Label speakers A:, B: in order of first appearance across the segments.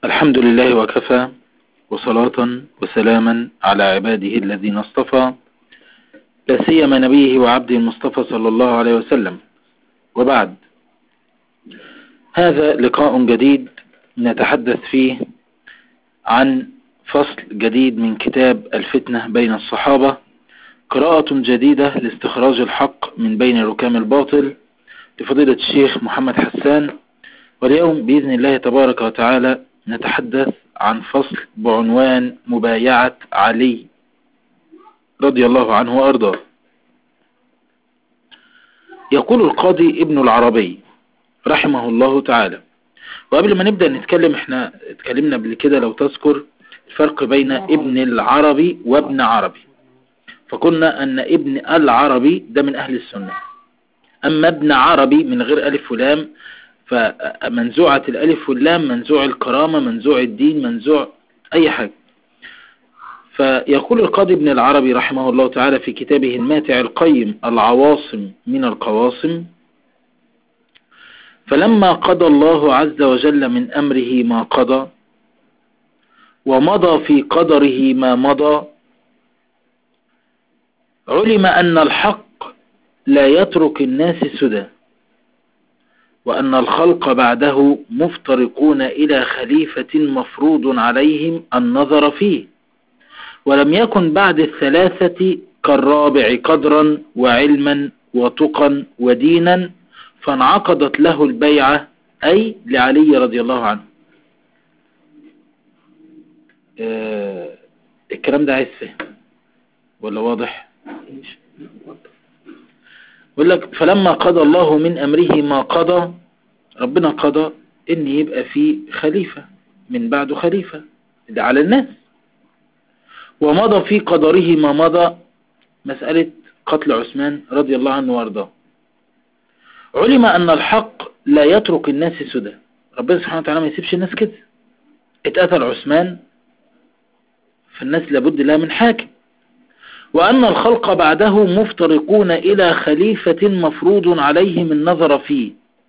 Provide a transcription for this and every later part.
A: الحمد لله وكفى وصلاة وسلاما على عباده الذين اصطفى لا سيما نبيه وعبده المصطفى صلى الله عليه وسلم وبعد هذا لقاء جديد نتحدث فيه عن فصل جديد من كتاب الفتنة بين الصحابة قراءة جديدة لاستخراج الحق من بين ركام الباطل لفضيلة الشيخ محمد حسان واليوم بإذن الله تبارك وتعالى نتحدث عن فصل بعنوان مبايعة علي رضي الله عنه وأرضاه يقول القاضي ابن العربي رحمه الله تعالى وقبل ما نبدأ نتكلم احنا اتكلمنا قبل كده لو تذكر الفرق بين ابن العربي وابن عربي فقلنا ان ابن العربي ده من اهل السنة اما ابن عربي من غير الف ولام فمنزوعة الالف واللام منزوع الكرامة منزوع الدين منزوع اي حاجة فيقول القاضي ابن العربي رحمه الله تعالى في كتابه الماتع القيم العواصم من القواصم فلما قضى الله عز وجل من أمره ما قضى ومضى في قدره ما مضى علم أن الحق لا يترك الناس سدى وأن الخلق بعده مفترقون إلى خليفة مفروض عليهم النظر فيه ولم يكن بعد الثلاثة كالرابع قدرا وعلما وتقا ودينا فانعقدت له البيعة أي لعلي رضي الله عنه آه الكلام ده عايز فهم ولا واضح يقول لك فلما قضى الله من أمره ما قضى ربنا قضى ان يبقى في خليفة من بعده خليفة ده على الناس ومضى في قدره ما مضى مسألة قتل عثمان رضي الله عنه وارضاه علم أن الحق لا يترك الناس سدى ربنا سبحانه وتعالى ما يسيبش الناس كده اتقتل عثمان فالناس لابد لها من حاكم وأن الخلق بعده مفترقون إلى خليفة مفروض عليهم النظر فيه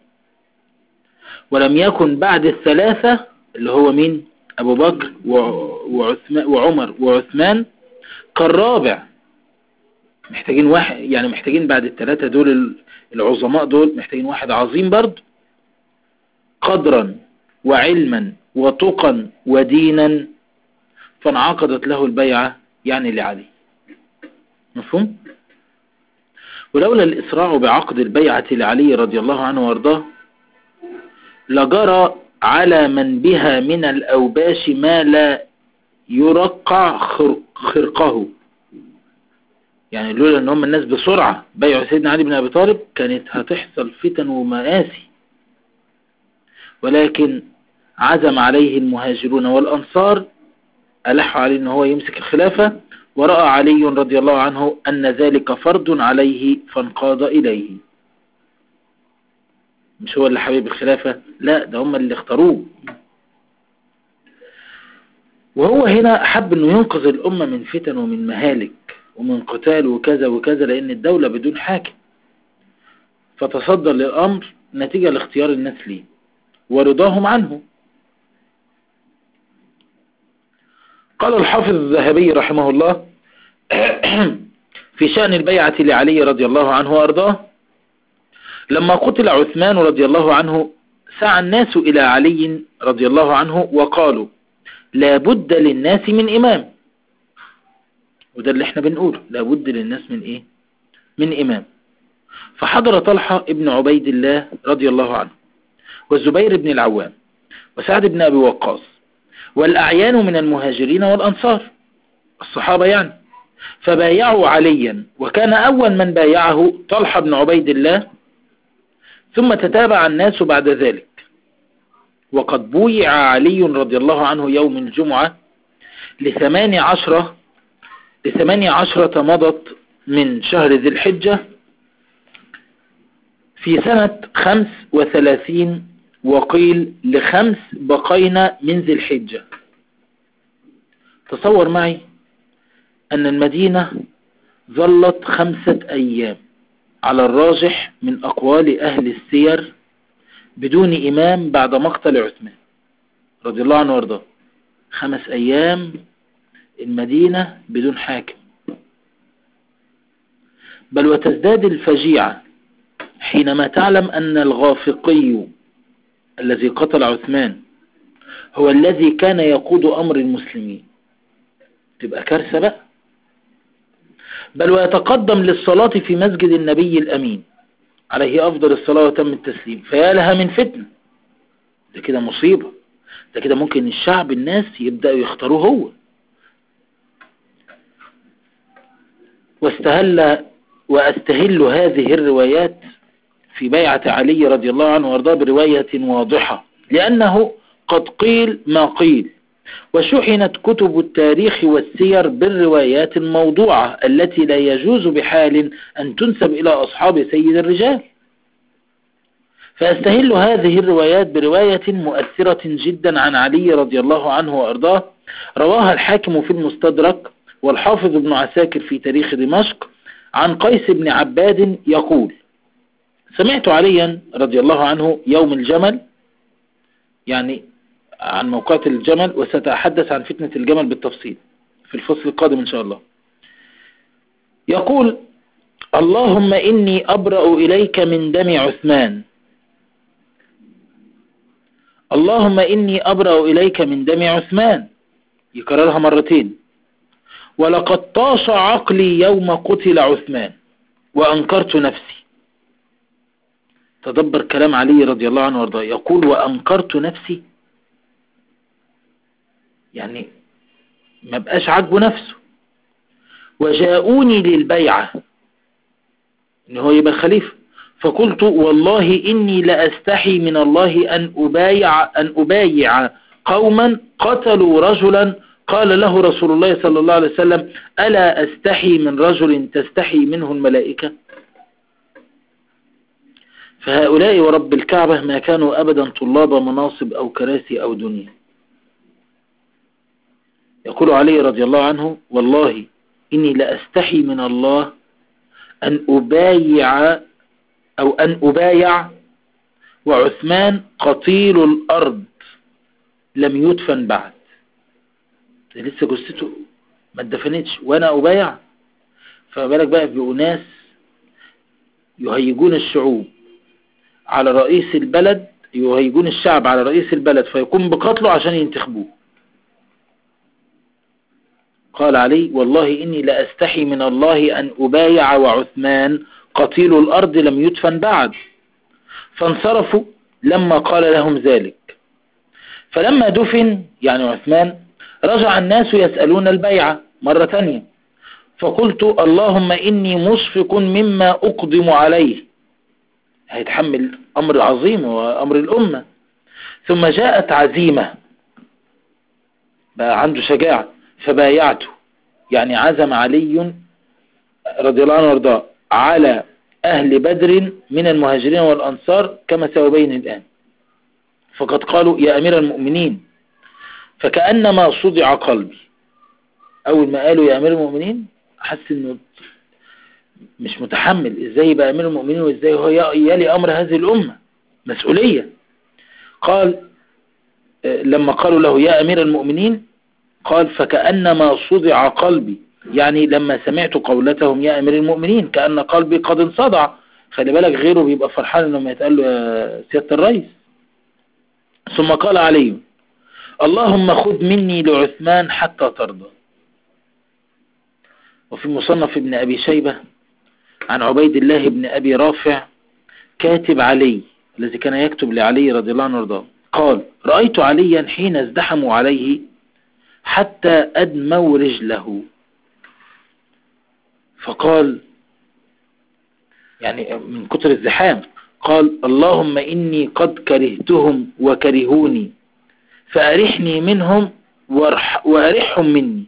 A: ولم يكن بعد الثلاثة اللي هو مين أبو بكر وعثمان وعمر وعثمان كالرابع محتاجين واحد يعني محتاجين بعد الثلاثة دول العظماء دول محتاجين واحد عظيم برضه قدرا وعلما وتقا ودينا فانعقدت له البيعة يعني لعلي مفهوم ولولا الإسراع بعقد البيعة لعلي رضي الله عنه وارضاه لجرى على من بها من الأوباش ما لا يرقع خرقه يعني لولا ان هم الناس بسرعة بيعوا سيدنا علي بن ابي طالب كانت هتحصل فتن ومآسي ولكن عزم عليه المهاجرون والانصار ألحوا عليه ان هو يمسك الخلافة ورأى علي رضي الله عنه ان ذلك فرض عليه فانقاد اليه مش هو اللي حبيب الخلافة لا ده هم اللي اختاروه وهو هنا حب انه ينقذ الامة من فتن ومن مهالك ومن قتال وكذا وكذا لأن الدولة بدون حاكم فتصدر للأمر نتيجة لاختيار الناس ليه ورضاهم عنه قال الحافظ الذهبي رحمه الله في شأن البيعة لعلي رضي الله عنه وأرضاه لما قتل عثمان رضي الله عنه سعى الناس إلى علي رضي الله عنه وقالوا لا بد للناس من إمام وده اللي احنا بنقوله لابد للناس من ايه من امام فحضر طلحة ابن عبيد الله رضي الله عنه والزبير بن العوام وسعد بن أبي وقاص والأعيان من المهاجرين والأنصار الصحابة يعني فبايعوا عليا وكان أول من بايعه طلحة بن عبيد الله ثم تتابع الناس بعد ذلك وقد بويع علي رضي الله عنه يوم الجمعة لثمان عشرة لثمانية عشرة مضت من شهر ذي الحجة في سنة خمس وثلاثين وقيل لخمس بقينا من ذي الحجة تصور معي أن المدينة ظلت خمسة أيام على الراجح من أقوال أهل السير بدون إمام بعد مقتل عثمان رضي الله عنه وارضاه خمس أيام المدينة بدون حاكم بل وتزداد الفجيعة حينما تعلم أن الغافقي الذي قتل عثمان هو الذي كان يقود أمر المسلمين تبقى كارثة بقى بل ويتقدم للصلاة في مسجد النبي الأمين عليه أفضل الصلاة وتم التسليم فيا لها من فتنة ده كده مصيبة ده كده ممكن الشعب الناس يبدأوا يختاروه هو واستهل وأستهل هذه الروايات في بيعة علي رضي الله عنه وارضاه برواية واضحة لأنه قد قيل ما قيل وشحنت كتب التاريخ والسير بالروايات الموضوعة التي لا يجوز بحال أن تنسب إلى أصحاب سيد الرجال فأستهل هذه الروايات برواية مؤثرة جدا عن علي رضي الله عنه وأرضاه رواها الحاكم في المستدرك والحافظ ابن عساكر في تاريخ دمشق عن قيس بن عباد يقول سمعت عليا رضي الله عنه يوم الجمل يعني عن موقعة الجمل وسأتحدث عن فتنة الجمل بالتفصيل في الفصل القادم إن شاء الله يقول اللهم إني أبرأ إليك من دم عثمان اللهم إني أبرأ إليك من دم عثمان يكررها مرتين ولقد طاش عقلي يوم قتل عثمان وأنكرت نفسي تدبر كلام علي رضي الله عنه وارضاه يقول وأنكرت نفسي يعني ما بقاش عاجبه نفسه وجاءوني للبيعة ان هو يبقى خليفة فقلت والله إني لأستحي من الله أن أبايع, أن أبايع قوما قتلوا رجلا قال له رسول الله صلى الله عليه وسلم ألا أستحي من رجل تستحي منه الملائكة فهؤلاء ورب الكعبة ما كانوا أبدا طلاب مناصب أو كراسي أو دنيا يقول علي رضي الله عنه والله إني لأستحي من الله أن أبايع أو أن أبايع وعثمان قتيل الأرض لم يدفن بعد لسه جثته ما اتدفنتش وأنا أبايع فما بالك بقى بأناس يهيجون الشعوب على رئيس البلد يهيجون الشعب على رئيس البلد فيقوم بقتله عشان ينتخبوه قال علي والله إني لأستحي من الله أن أبايع وعثمان قتيل الأرض لم يدفن بعد فانصرفوا لما قال لهم ذلك فلما دفن يعني عثمان رجع الناس يسألون البيعة مرة تانية فقلت اللهم إني مشفق مما أقدم عليه هيتحمل أمر عظيم وأمر الأمة ثم جاءت عزيمة بقى عنده شجاعة فبايعته يعني عزم علي رضي الله عنه وارضاه على أهل بدر من المهاجرين والأنصار كما سيبين الآن فقد قالوا يا أمير المؤمنين فكأنما صدع قلبي أول ما قالوا يا أمير المؤمنين حس أنه مش متحمل إزاي يبقى أمير المؤمنين وإزاي هو يلي أمر هذه الأمة مسؤولية قال لما قالوا له يا أمير المؤمنين قال فكأنما صدع قلبي يعني لما سمعت قولتهم يا أمير المؤمنين كأن قلبي قد انصدع خلي بالك غيره بيبقى فرحان لما يتقال له يا سيادة الرئيس ثم قال علي اللهم خذ مني لعثمان حتى ترضى وفي مصنف ابن أبي شيبة عن عبيد الله بن أبي رافع كاتب علي الذي كان يكتب لعلي رضي الله عنه وارضاه قال رأيت عليا حين ازدحموا عليه حتى أدموا رجله فقال يعني من كتر الزحام قال اللهم إني قد كرهتهم وكرهوني فأرحني منهم وأرحهم مني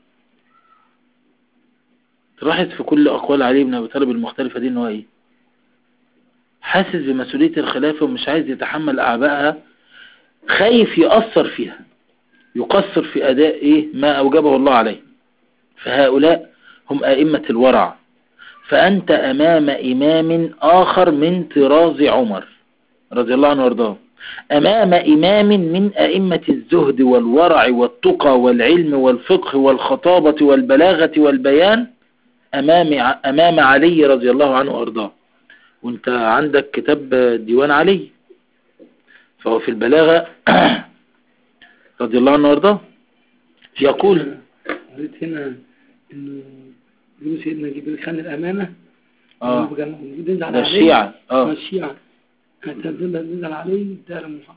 A: تلاحظ في كل أقوال علي بن أبي طالب المختلفة دي إنه إيه حاسس بمسؤولية الخلافة ومش عايز يتحمل أعبائها خايف يأثر فيها يقصر في أداء إيه ما أوجبه الله عليه فهؤلاء هم أئمة الورع فأنت أمام إمام آخر من طراز عمر رضي الله عنه وارضاه أمام إمام من أئمة الزهد والورع والتقى والعلم والفقه والخطابة والبلاغة والبيان أمام, أمام علي رضي الله عنه وأرضاه وانت عندك كتاب ديوان علي فهو في البلاغة رضي الله عنه وارضاه يقول
B: قريت هنا انه يقول سيدنا جبريل خان الامانه
A: اه
B: ينزل
A: ده
B: عليه
A: الشيعة
B: اه
A: اه
B: الشيعة هتنزل نزل عليه دار محمد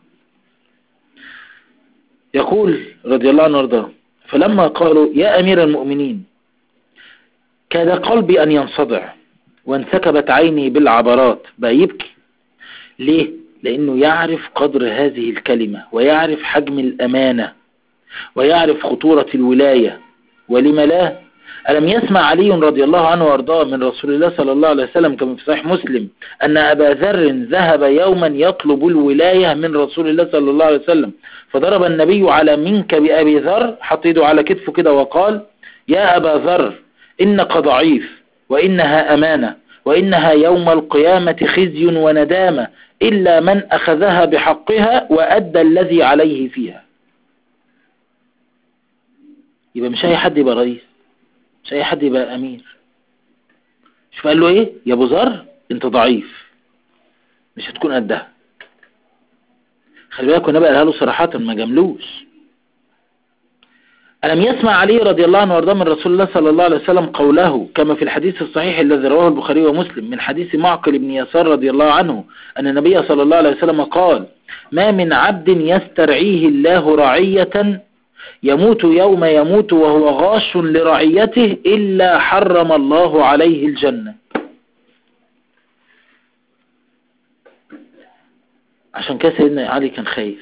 A: يقول رضي الله عنه وارضاه فلما قالوا يا أمير المؤمنين كاد قلبي أن ينصدع وانسكبت عيني بالعبرات بقى يبكي ليه؟ لأنه يعرف قدر هذه الكلمة ويعرف حجم الأمانة ويعرف خطورة الولاية ولم لا ألم يسمع علي رضي الله عنه وارضاه من رسول الله صلى الله عليه وسلم كما في صحيح مسلم أن أبا ذر ذهب يوما يطلب الولاية من رسول الله صلى الله عليه وسلم فضرب النبي على منك بأبي ذر حط يده على كتفه كده وقال يا أبا ذر إنك ضعيف وإنها أمانة وإنها يوم القيامة خزي وندامة إلا من أخذها بحقها وأدى الذي عليه فيها يبقى مش أي حد يبقى رئيس مش أي حد يبقى أمير شوف قال له إيه يا أبو ذر أنت ضعيف مش هتكون قدها خلي بالك والنبي قالها له صراحة ما جاملوش ألم يسمع علي رضي الله عنه وارضاه من رسول الله صلى الله عليه وسلم قوله كما في الحديث الصحيح الذي رواه البخاري ومسلم من حديث معقل بن يسار رضي الله عنه أن النبي صلى الله عليه وسلم قال ما من عبد يسترعيه الله رعية يموت يوم يموت وهو غاش لرعيته إلا حرم الله عليه الجنة عشان كده سيدنا علي كان خايف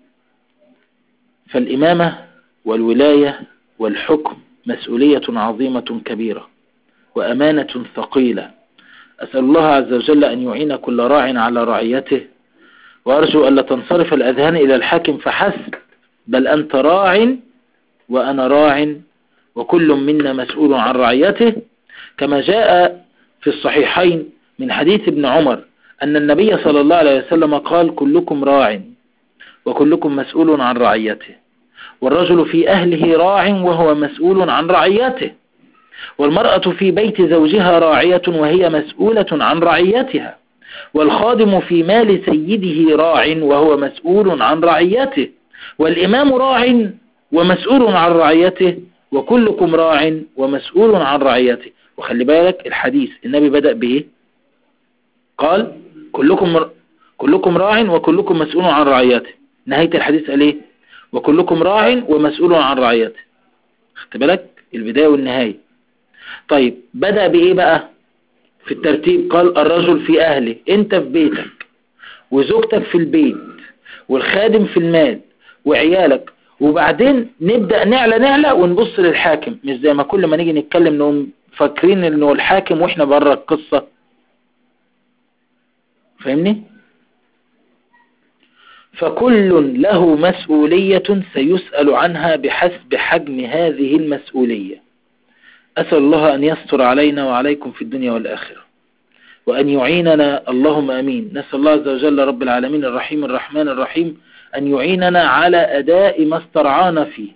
A: فالإمامة والولاية والحكم مسؤولية عظيمة كبيرة وأمانة ثقيلة أسأل الله عز وجل أن يعين كل راع على رعيته وأرجو ألا تنصرف الأذهان إلى الحاكم فحسب بل أنت راع وأنا راع وكل منا مسؤول عن رعيته كما جاء في الصحيحين من حديث ابن عمر أن النبي صلى الله عليه وسلم قال كلكم راع وكلكم مسؤول عن رعيته والرجل في أهله راع وهو مسؤول عن رعيته والمرأة في بيت زوجها راعية وهي مسؤولة عن رعيتها والخادم في مال سيده راع وهو مسؤول عن رعيته والإمام راع ومسؤول عن رعيته وكلكم راع ومسؤول عن رعيته وخلي بالك الحديث النبي بدأ بإيه قال كلكم كلكم راع وكلكم مسؤول عن رعيته نهاية الحديث قال ايه وكلكم راع ومسؤول عن رعيته خدت بالك البداية والنهاية طيب بدأ بإيه بقى في الترتيب قال الرجل في أهله انت في بيتك وزوجتك في البيت والخادم في المال وعيالك وبعدين نبدأ نعلى نعلى ونبص للحاكم مش زي ما كل ما نيجي نتكلم نقوم فاكرين انه الحاكم واحنا بره القصة فاهمني فكل له مسؤولية سيسأل عنها بحسب حجم هذه المسؤولية أسأل الله أن يستر علينا وعليكم في الدنيا والآخرة وأن يعيننا اللهم أمين نسأل الله عز وجل رب العالمين الرحيم الرحمن الرحيم أن يعيننا على أداء ما استرعانا فيه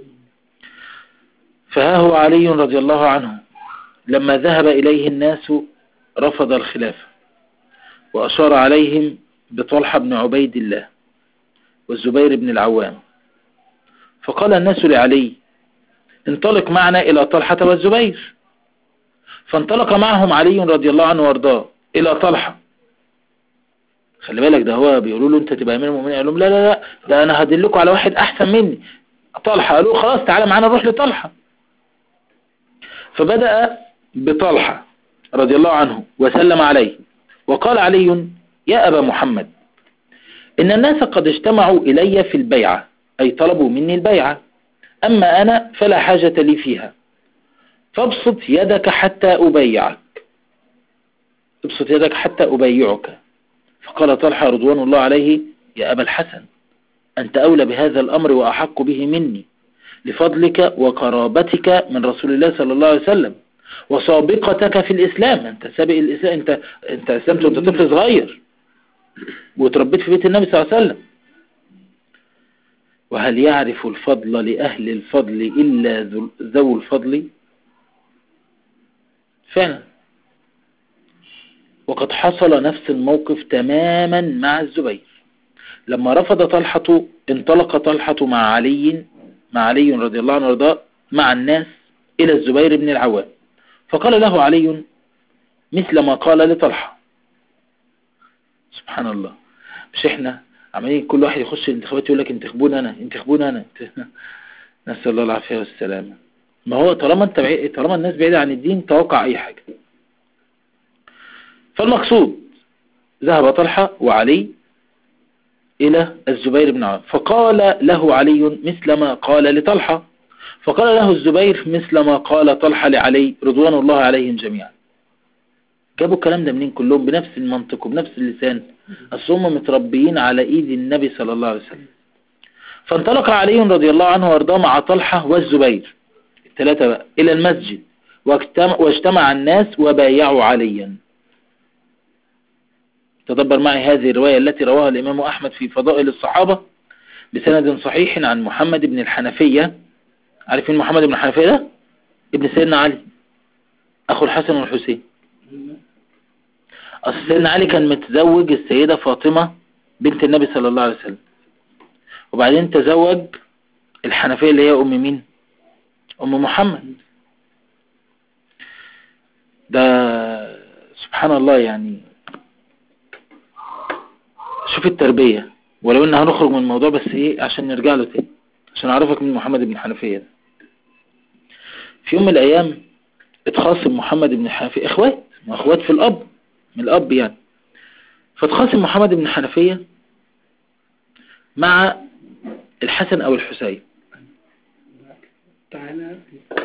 A: فها هو علي رضي الله عنه لما ذهب إليه الناس رفض الخلافة وأشار عليهم بطلحة بن عبيد الله والزبير بن العوام فقال الناس لعلي انطلق معنا إلى طلحة والزبير فانطلق معهم علي رضي الله عنه وارضاه إلى طلحة خلي بالك ده هو بيقولوا له انت تبقى امير المؤمنين قال لهم لا لا لا ده انا هدلكم على واحد احسن مني طلحة قالوا له خلاص تعالى معانا نروح لطلحة فبدأ بطلحة رضي الله عنه وسلم عليه وقال علي يا أبا محمد إن الناس قد اجتمعوا إلي في البيعة أي طلبوا مني البيعة أما أنا فلا حاجة لي فيها فابسط يدك حتى أبيعك ابسط يدك حتى أبيعك فقال طلحة رضوان الله عليه يا أبا الحسن أنت أولى بهذا الأمر وأحق به مني لفضلك وقرابتك من رسول الله صلى الله عليه وسلم وسابقتك في الإسلام أنت سابق الإسلام أنت, أنت أسلمت وأنت طفل صغير وتربيت في بيت النبي صلى الله عليه وسلم وهل يعرف الفضل لأهل الفضل إلا ذو- ذو الفضل فعلا وقد حصل نفس الموقف تماما مع الزبير لما رفض طلحة انطلق طلحة مع علي مع علي رضي الله عنه وارضاه مع الناس إلى الزبير بن العوام فقال له علي مثل ما قال لطلحة سبحان الله مش احنا عمالين كل واحد يخش الانتخابات يقول لك انتخبوني انا انتخبوني انا نسأل الله العافية والسلامة ما هو طالما انت بعيد طالما الناس بعيدة عن الدين توقع اي حاجة فالمقصود ذهب طلحة وعلي إلى الزبير بن عوام فقال له علي مثل ما قال لطلحة فقال له الزبير مثل ما قال طلحة لعلي رضوان الله عليهم جميعا جابوا الكلام ده منين كلهم بنفس المنطق وبنفس اللسان أصل هم متربيين على إيد النبي صلى الله عليه وسلم فانطلق علي رضي الله عنه وارضاه مع طلحة والزبير الثلاثة بقى إلى المسجد واجتمع, واجتمع الناس وبايعوا عليا تدبر معي هذه الرواية التي رواها الإمام أحمد في فضائل الصحابة بسند صحيح عن محمد بن الحنفية عارفين محمد بن الحنفية ده ابن سيدنا علي أخو الحسن والحسين أصل سيدنا علي كان متزوج السيدة فاطمة بنت النبي صلى الله عليه وسلم وبعدين تزوج الحنفية اللي هي أم مين أم محمد ده سبحان الله يعني شوف التربية ولو ان هنخرج من الموضوع بس ايه عشان نرجع له تاني عشان اعرفك من محمد بن حنفية ده في يوم من الايام اتخاصم محمد بن حنفية اخوات ما اخوات في الاب من الاب يعني فاتخاصم محمد بن حنفية مع الحسن او الحسين
B: تعالى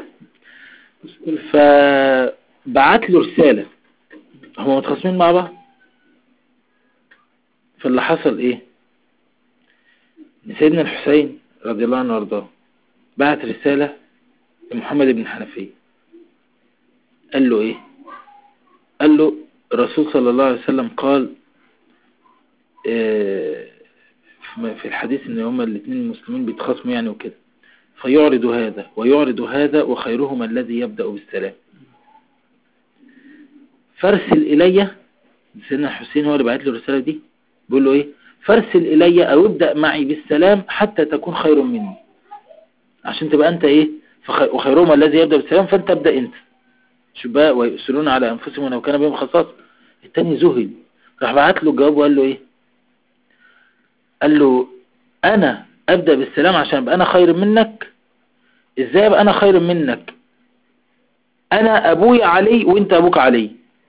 A: فبعت له رسالة هما متخاصمين مع بعض فاللي حصل ايه إن سيدنا الحسين رضي الله عنه وارضاه بعت رسالة لمحمد بن حنفية قال له ايه قال له الرسول صلى الله عليه وسلم قال آه، في في الحديث ان هما الاثنين المسلمين بيتخاصموا يعني وكده فيعرض هذا ويعرض هذا وخيرهما الذي يبدأ بالسلام فارسل إلي سيدنا الحسين هو اللي بعت له الرسالة دي بيقول له ايه فارسل إلي أو ابدأ معي بالسلام حتى تكون خير مني عشان تبقى أنت ايه فخي... وخيرهما الذي يبدأ بالسلام فأنت ابدأ أنت شوف بقى ويؤثرون على أنفسهم ولو كان بهم خصاص التاني زهد راح بعت له الجواب وقال له ايه قال له أنا أبدأ بالسلام عشان أبقى أنا خير منك إزاي أبقى أنا خير منك أنا أبوي علي وأنت أبوك علي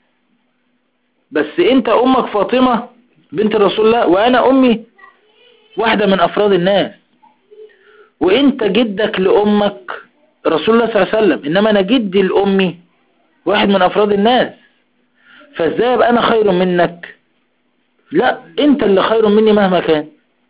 A: بس أنت أمك فاطمة بنت رسول الله وأنا أمي واحدة من أفراد الناس وأنت جدك لأمك رسول الله صلى الله عليه وسلم إنما أنا جدي لأمي واحد من أفراد الناس فإزاي أبقى أنا خير منك لا أنت اللي خير مني مهما كان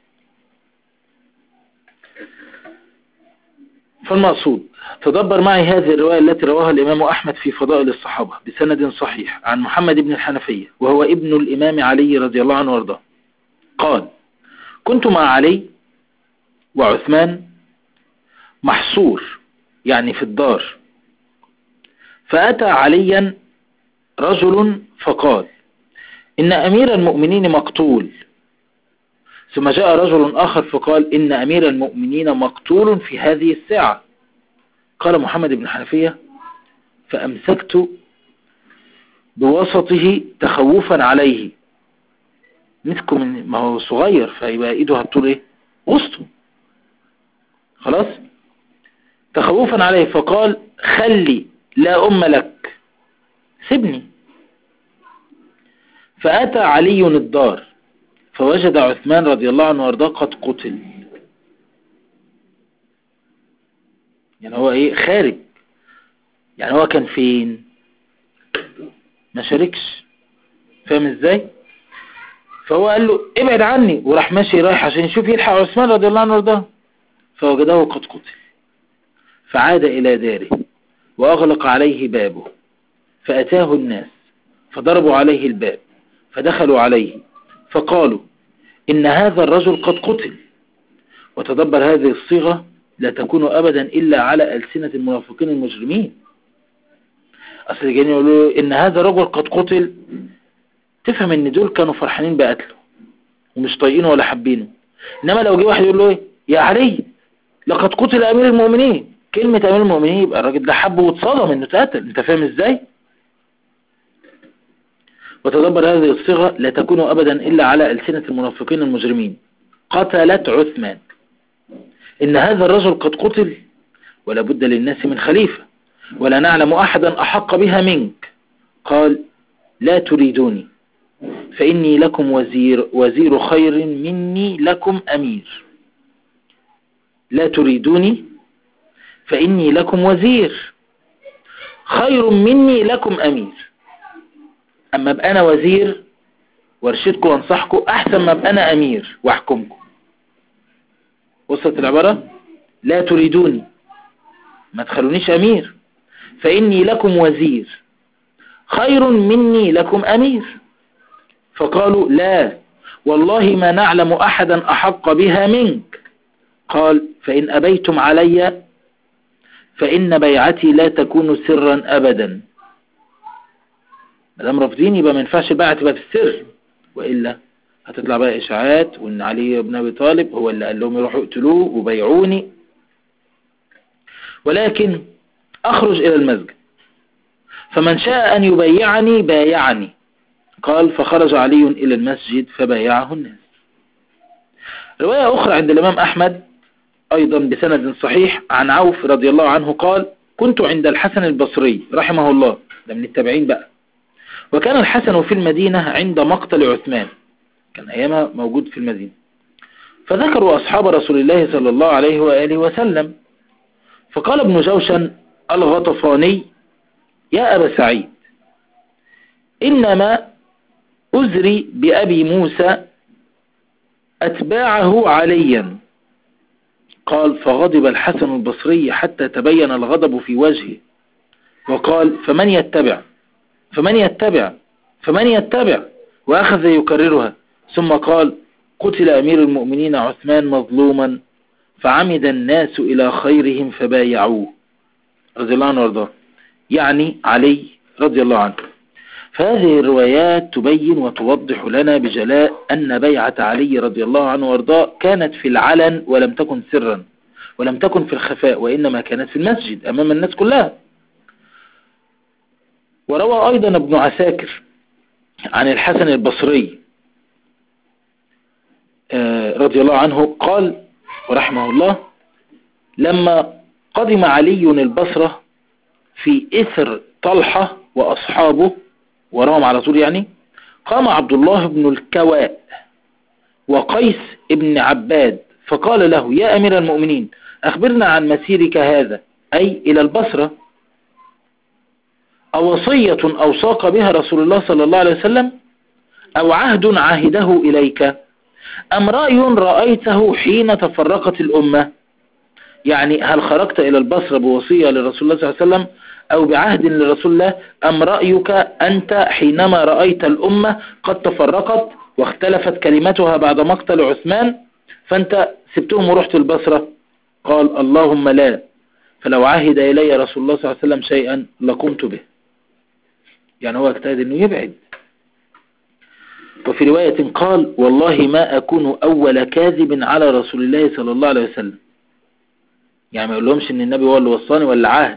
A: فالمقصود تدبر معي هذه الرواية التي رواها الإمام أحمد في فضائل الصحابة بسند صحيح عن محمد بن الحنفية وهو ابن الإمام علي رضي الله عنه وارضاه قال كنت مع علي وعثمان محصور يعني في الدار فأتى عليا رجل فقال إن أمير المؤمنين مقتول ثم جاء رجل آخر فقال إن أمير المؤمنين مقتول في هذه الساعة قال محمد بن حنفية فأمسكت بوسطه تخوفا عليه مسكه من ما هو صغير فيبقى ايده هتطول ايه وسطه خلاص تخوفا عليه فقال خلي لا أم لك سيبني فأتى علي الدار فوجد عثمان رضي الله عنه وارضاه قد قتل يعني هو ايه خارج يعني هو كان فين ما شاركش فاهم ازاي فهو قال له ابعد عني وراح ماشي رايح عشان يشوف يلحق عثمان رضي الله عنه وارضاه فوجده قد قتل فعاد الى داره واغلق عليه بابه فاتاه الناس فضربوا عليه الباب فدخلوا عليه فقالوا إن هذا الرجل قد قتل وتدبر هذه الصيغة لا تكون أبدا إلا على ألسنة المنافقين المجرمين أصل جايين يقولوا إن هذا الرجل قد قتل تفهم إن دول كانوا فرحانين بقتله ومش طايقينه ولا حابينه إنما لو جه واحد يقول له إيه يا علي لقد قتل أمير المؤمنين كلمة أمير المؤمنين يبقى الراجل ده حبه واتصدم إنه اتقتل أنت فاهم إزاي؟ وتدبر هذه الصيغة لا تكون أبدا إلا على ألسنة المنافقين المجرمين قتلت عثمان إن هذا الرجل قد قتل ولا بد للناس من خليفة ولا نعلم أحدا أحق بها منك قال لا تريدوني فإني لكم وزير, وزير خير مني لكم أمير لا تريدوني فإني لكم وزير خير مني لكم أمير أما أبقى أنا وزير وارشدكم وانصحكم أحسن ما أبقى أنا أمير واحكمكم وصلت العبارة لا تريدوني ما تخلونيش أمير فإني لكم وزير خير مني لكم أمير فقالوا لا والله ما نعلم أحدا أحق بها منك قال فإن أبيتم علي فإن بيعتي لا تكون سرا أبدا مدام رافضين يبقى ما ينفعش البيعة تبقى في السر وإلا هتطلع بقى إشاعات وإن علي بن أبي طالب هو اللي قال لهم يروحوا يقتلوه وبيعوني ولكن أخرج إلى المسجد فمن شاء أن يبيعني بايعني قال فخرج علي إلى المسجد فبايعه الناس رواية أخرى عند الإمام أحمد أيضا بسند صحيح عن عوف رضي الله عنه قال كنت عند الحسن البصري رحمه الله ده من التابعين بقى وكان الحسن في المدينة عند مقتل عثمان كان أيامها موجود في المدينة فذكروا أصحاب رسول الله صلى الله عليه وآله وسلم فقال ابن جوشن الغطفاني يا أبا سعيد إنما أزري بأبي موسى أتباعه عليا قال فغضب الحسن البصري حتى تبين الغضب في وجهه وقال فمن يتبع فمن يتبع فمن يتبع وأخذ يكررها ثم قال قتل أمير المؤمنين عثمان مظلوما فعمد الناس إلى خيرهم فبايعوه رضي الله عنه وارضاه يعني علي رضي الله عنه فهذه الروايات تبين وتوضح لنا بجلاء أن بيعة علي رضي الله عنه وارضاه كانت في العلن ولم تكن سرا ولم تكن في الخفاء وإنما كانت في المسجد أمام الناس كلها وروى أيضا ابن عساكر عن الحسن البصري رضي الله عنه قال ورحمه الله لما قدم علي البصرة في إثر طلحة وأصحابه وراهم على طول يعني قام عبد الله بن الكواء وقيس ابن عباد فقال له يا أمير المؤمنين أخبرنا عن مسيرك هذا أي إلى البصرة أوصية أوصاك بها رسول الله صلى الله عليه وسلم أو عهد عهده إليك أم رأي رأيته حين تفرقت الأمة يعني هل خرجت إلى البصرة بوصية لرسول الله صلى الله عليه وسلم أو بعهد لرسول الله أم رأيك أنت حينما رأيت الأمة قد تفرقت واختلفت كلمتها بعد مقتل عثمان فأنت سبتهم ورحت البصرة قال اللهم لا فلو عهد إلي رسول الله صلى الله عليه وسلم شيئا لقمت به يعني هو اجتهد أنه يبعد وفي رواية قال والله ما أكون أول كاذب على رسول الله صلى الله عليه وسلم يعني ما يقولهمش ان النبي هو اللي وصاني ولا عهد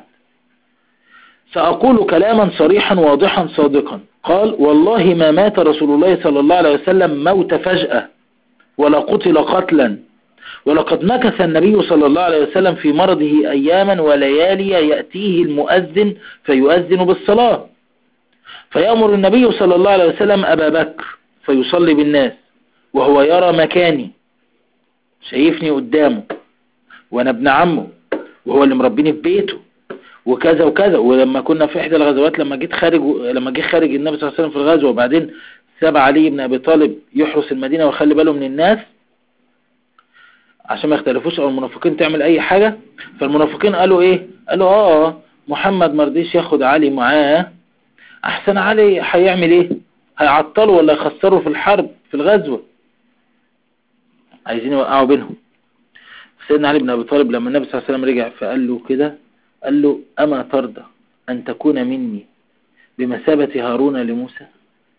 A: سأقول كلاما صريحا واضحا صادقا قال والله ما مات رسول الله صلى الله عليه وسلم موت فجأة ولا قتل قتلا ولقد مكث النبي صلى الله عليه وسلم في مرضه أياما وليالي يأتيه المؤذن فيؤذن بالصلاة فيأمر النبي صلى الله عليه وسلم أبا بكر فيصلي بالناس وهو يرى مكاني شايفني قدامه وانا ابن عمه وهو اللي مربيني في بيته وكذا وكذا ولما كنا في احدى الغزوات لما جيت خارج لما جه خارج النبي صلى الله عليه وسلم في الغزوه وبعدين ساب علي بن ابي طالب يحرس المدينه ويخلي باله من الناس عشان ما يختلفوش او المنافقين تعمل اي حاجه فالمنافقين قالوا ايه قالوا اه محمد ما رضيش ياخد علي معاه احسن علي هيعمل ايه هيعطلوا ولا يخسروا في الحرب في الغزوة عايزين يوقعوا بينهم سيدنا علي بن أبي طالب لما النبي صلى الله عليه وسلم رجع فقال له كده قال له أما ترضى أن تكون مني بمثابة هارون لموسى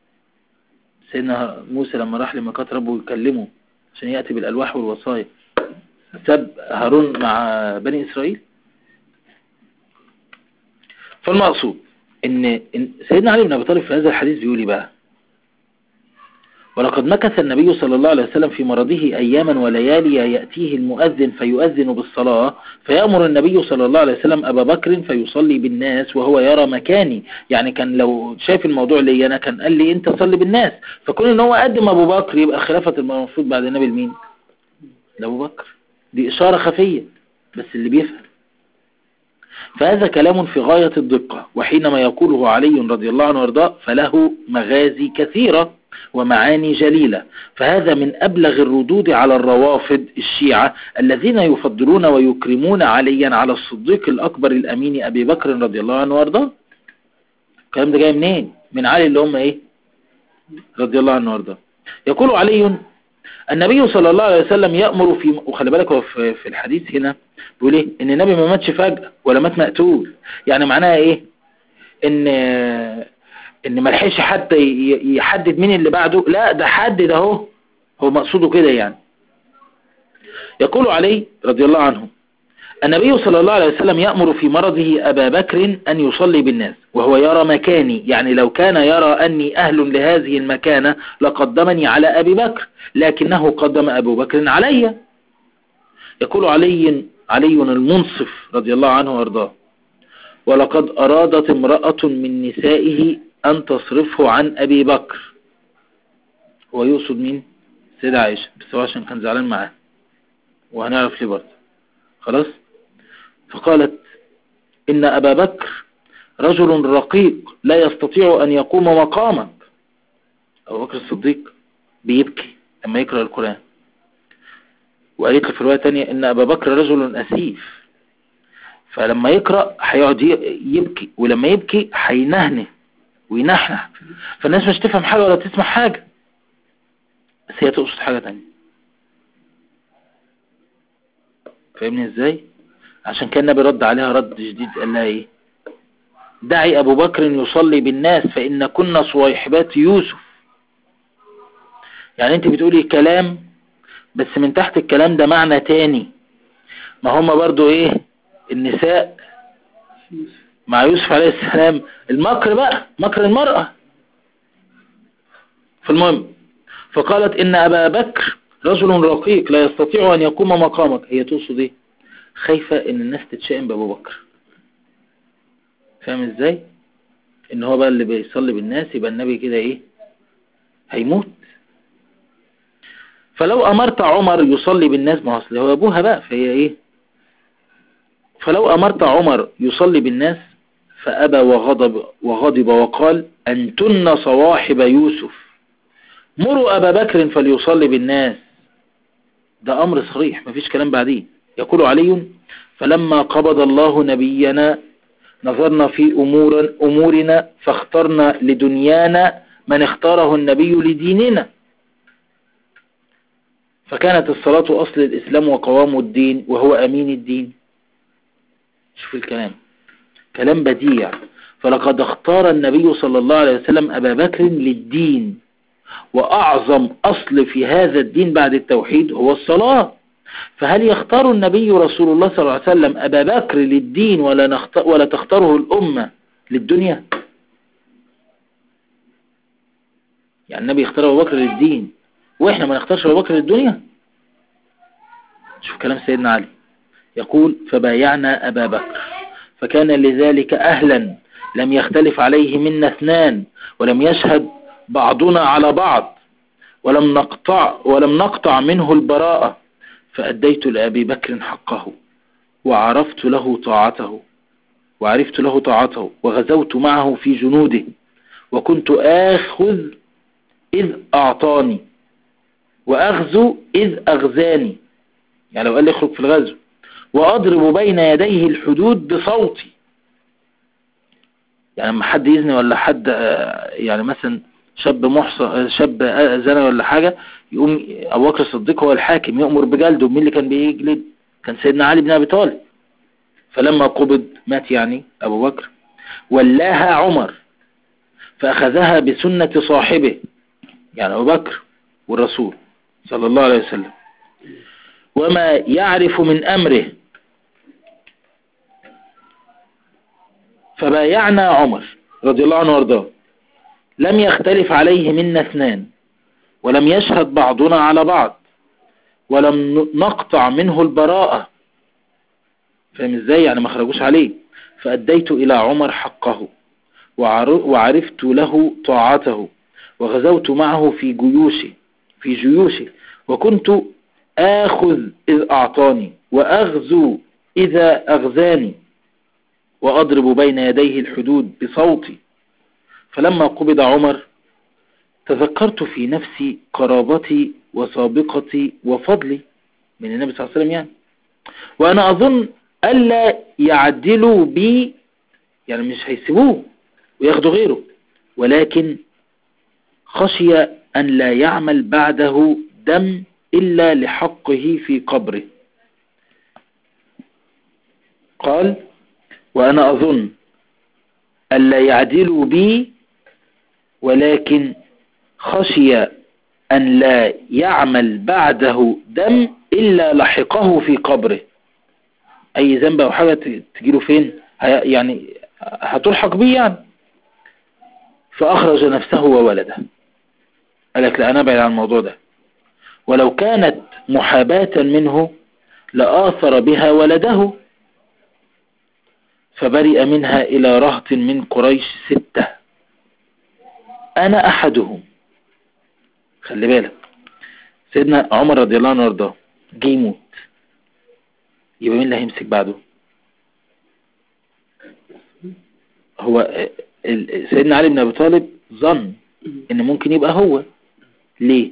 A: سيدنا موسى لما راح لمكات ربه يكلمه عشان يأتي بالألواح والوصايا ساب هارون مع بني إسرائيل فالمقصود إن إن سيدنا علي بن أبي طالب في هذا الحديث بيقول إيه بقى ولقد مكث النبي صلى الله عليه وسلم في مرضه أياما وليالي يأتيه المؤذن فيؤذن بالصلاة فيأمر النبي صلى الله عليه وسلم أبا بكر فيصلي بالناس وهو يرى مكاني يعني كان لو شايف الموضوع لي أنا كان قال لي أنت صلي بالناس فكون إن هو قدم أبو بكر يبقى خلافة المفروض بعد النبي لمين لأبو بكر دي إشارة خفية بس اللي بيفهم فهذا كلام في غاية الدقة وحينما يقوله علي رضي الله عنه وارضاه فله مغازي كثيرة ومعاني جليلة فهذا من أبلغ الردود على الروافد الشيعة الذين يفضلون ويكرمون عليا على الصديق الأكبر الأمين أبي بكر رضي الله عنه وارضاه الكلام ده جاي منين من علي اللي هم ايه رضي الله عنه وارضاه يقول علي النبي صلى الله عليه وسلم يأمر في وخلي بالك هو في في الحديث هنا بيقول ايه ان النبي ما ماتش فجأة ولا مات مقتول يعني معناها ايه ان ان ما لحقش حتى ي- يحدد مين اللي بعده لا ده حدد اهو هو مقصوده كده يعني يقول علي رضي الله عنه النبي صلى الله عليه وسلم يأمر في مرضه أبا بكر أن يصلي بالناس وهو يرى مكاني يعني لو كان يرى أني أهل لهذه المكانة لقدمني على أبي بكر لكنه قدم أبو بكر علي يقول علي علي المنصف رضي الله عنه وارضاه ولقد أرادت امرأة من نسائه أن تصرفه عن أبي بكر هو يقصد مين سيدة عائشة بس هو عشان كان زعلان معاه وهنعرف ليه برضه خلاص فقالت إن أبا بكر رجل رقيق لا يستطيع أن يقوم مقامك أبو بكر الصديق بيبكي لما يقرأ القرآن وقالت له في رواية تانية إن أبا بكر رجل أسيف فلما يقرأ هيقعد ي- يبكي ولما يبكي هينهنه وينحنح فالناس مش تفهم حاجة ولا تسمع حاجة بس هي تقصد حاجة تانية فاهمني ازاي عشان كان النبي رد عليها رد جديد قال لها ايه دعي ابو بكر يصلي بالناس فان كنا صويحبات يوسف يعني انت بتقولي كلام بس من تحت الكلام ده معنى تاني ما هم برضو ايه النساء مع يوسف عليه السلام المكر بقى مكر المرأة فالمهم فقالت ان ابا بكر رجل رقيق لا يستطيع ان يقوم مقامك هي تقصد ايه خايفة ان الناس تتشائم بابو بكر فاهم ازاي ان هو بقى اللي بيصلي بالناس يبقى النبي كده ايه هيموت فلو امرت عمر يصلي بالناس ما هو اصل هو ابوها بقى فهي ايه فلو امرت عمر يصلي بالناس فابى وغضب وغضب وقال انتن صواحب يوسف مروا ابا بكر فليصلي بالناس ده امر صريح مفيش كلام بعديه يقول علي فلما قبض الله نبينا نظرنا في أمور أمورنا فاخترنا لدنيانا من اختاره النبي لديننا فكانت الصلاة أصل الإسلام وقوام الدين وهو أمين الدين شوف الكلام كلام بديع فلقد اختار النبي صلى الله عليه وسلم أبا بكر للدين وأعظم أصل في هذا الدين بعد التوحيد هو الصلاة فهل يختار النبي رسول الله صلى الله عليه وسلم أبا بكر للدين ولا, نخت... ولا تختاره الأمة للدنيا يعني النبي يختار أبو بكر للدين وإحنا ما نختارش أبو بكر للدنيا شوف كلام سيدنا علي يقول فبايعنا أبا بكر فكان لذلك أهلا لم يختلف عليه منا اثنان ولم يشهد بعضنا على بعض ولم نقطع ولم نقطع منه البراءة فأديت لأبي بكر حقه وعرفت له طاعته وعرفت له طاعته وغزوت معه في جنوده وكنت آخذ إذ أعطاني وأغزو إذ أغزاني يعني لو قال لي اخرج في الغزو وأضرب بين يديه الحدود بصوتي يعني لما حد يزني ولا حد يعني مثلا شاب محصن شاب زنا ولا حاجة يقوم ابو بكر الصديق هو الحاكم يأمر بجلده مين اللي كان بيجلد كان سيدنا علي بن ابي طالب فلما قبض مات يعني ابو بكر ولاها عمر فاخذها بسنة صاحبه يعني ابو بكر والرسول صلى الله عليه وسلم وما يعرف من امره فبايعنا عمر رضي الله عنه وارضاه لم يختلف عليه منا اثنان ولم يشهد بعضنا على بعض ولم نقطع منه البراءة فاهم ازاي يعني ما خرجوش عليه فأديت إلى عمر حقه وعرفت له طاعته وغزوت معه في جيوشه في جيوشه وكنت آخذ إذ أعطاني وأغزو إذا أغزاني وأضرب بين يديه الحدود بصوتي فلما قبض عمر تذكرت في نفسي قرابتي وسابقتي وفضلي من النبي صلى الله عليه وسلم يعني وأنا أظن ألا يعدلوا بي يعني مش هيسيبوه وياخدوا غيره ولكن خشي أن لا يعمل بعده دم إلا لحقه في قبره قال وأنا أظن ألا يعدلوا بي ولكن خشي أن لا يعمل بعده دم إلا لحقه في قبره أي ذنب أو حاجة تجيله فين يعني هتلحق بيه يعني فأخرج نفسه وولده قال لك لا أنا أبعد عن الموضوع ده ولو كانت محاباة منه لآثر بها ولده فبرئ منها إلى رهط من قريش ستة أنا أحدهم خلي بالك سيدنا عمر رضي الله عنه وارضاه جه يموت يبقى مين اللي هيمسك بعده هو سيدنا علي بن أبي طالب ظن ان ممكن يبقى هو ليه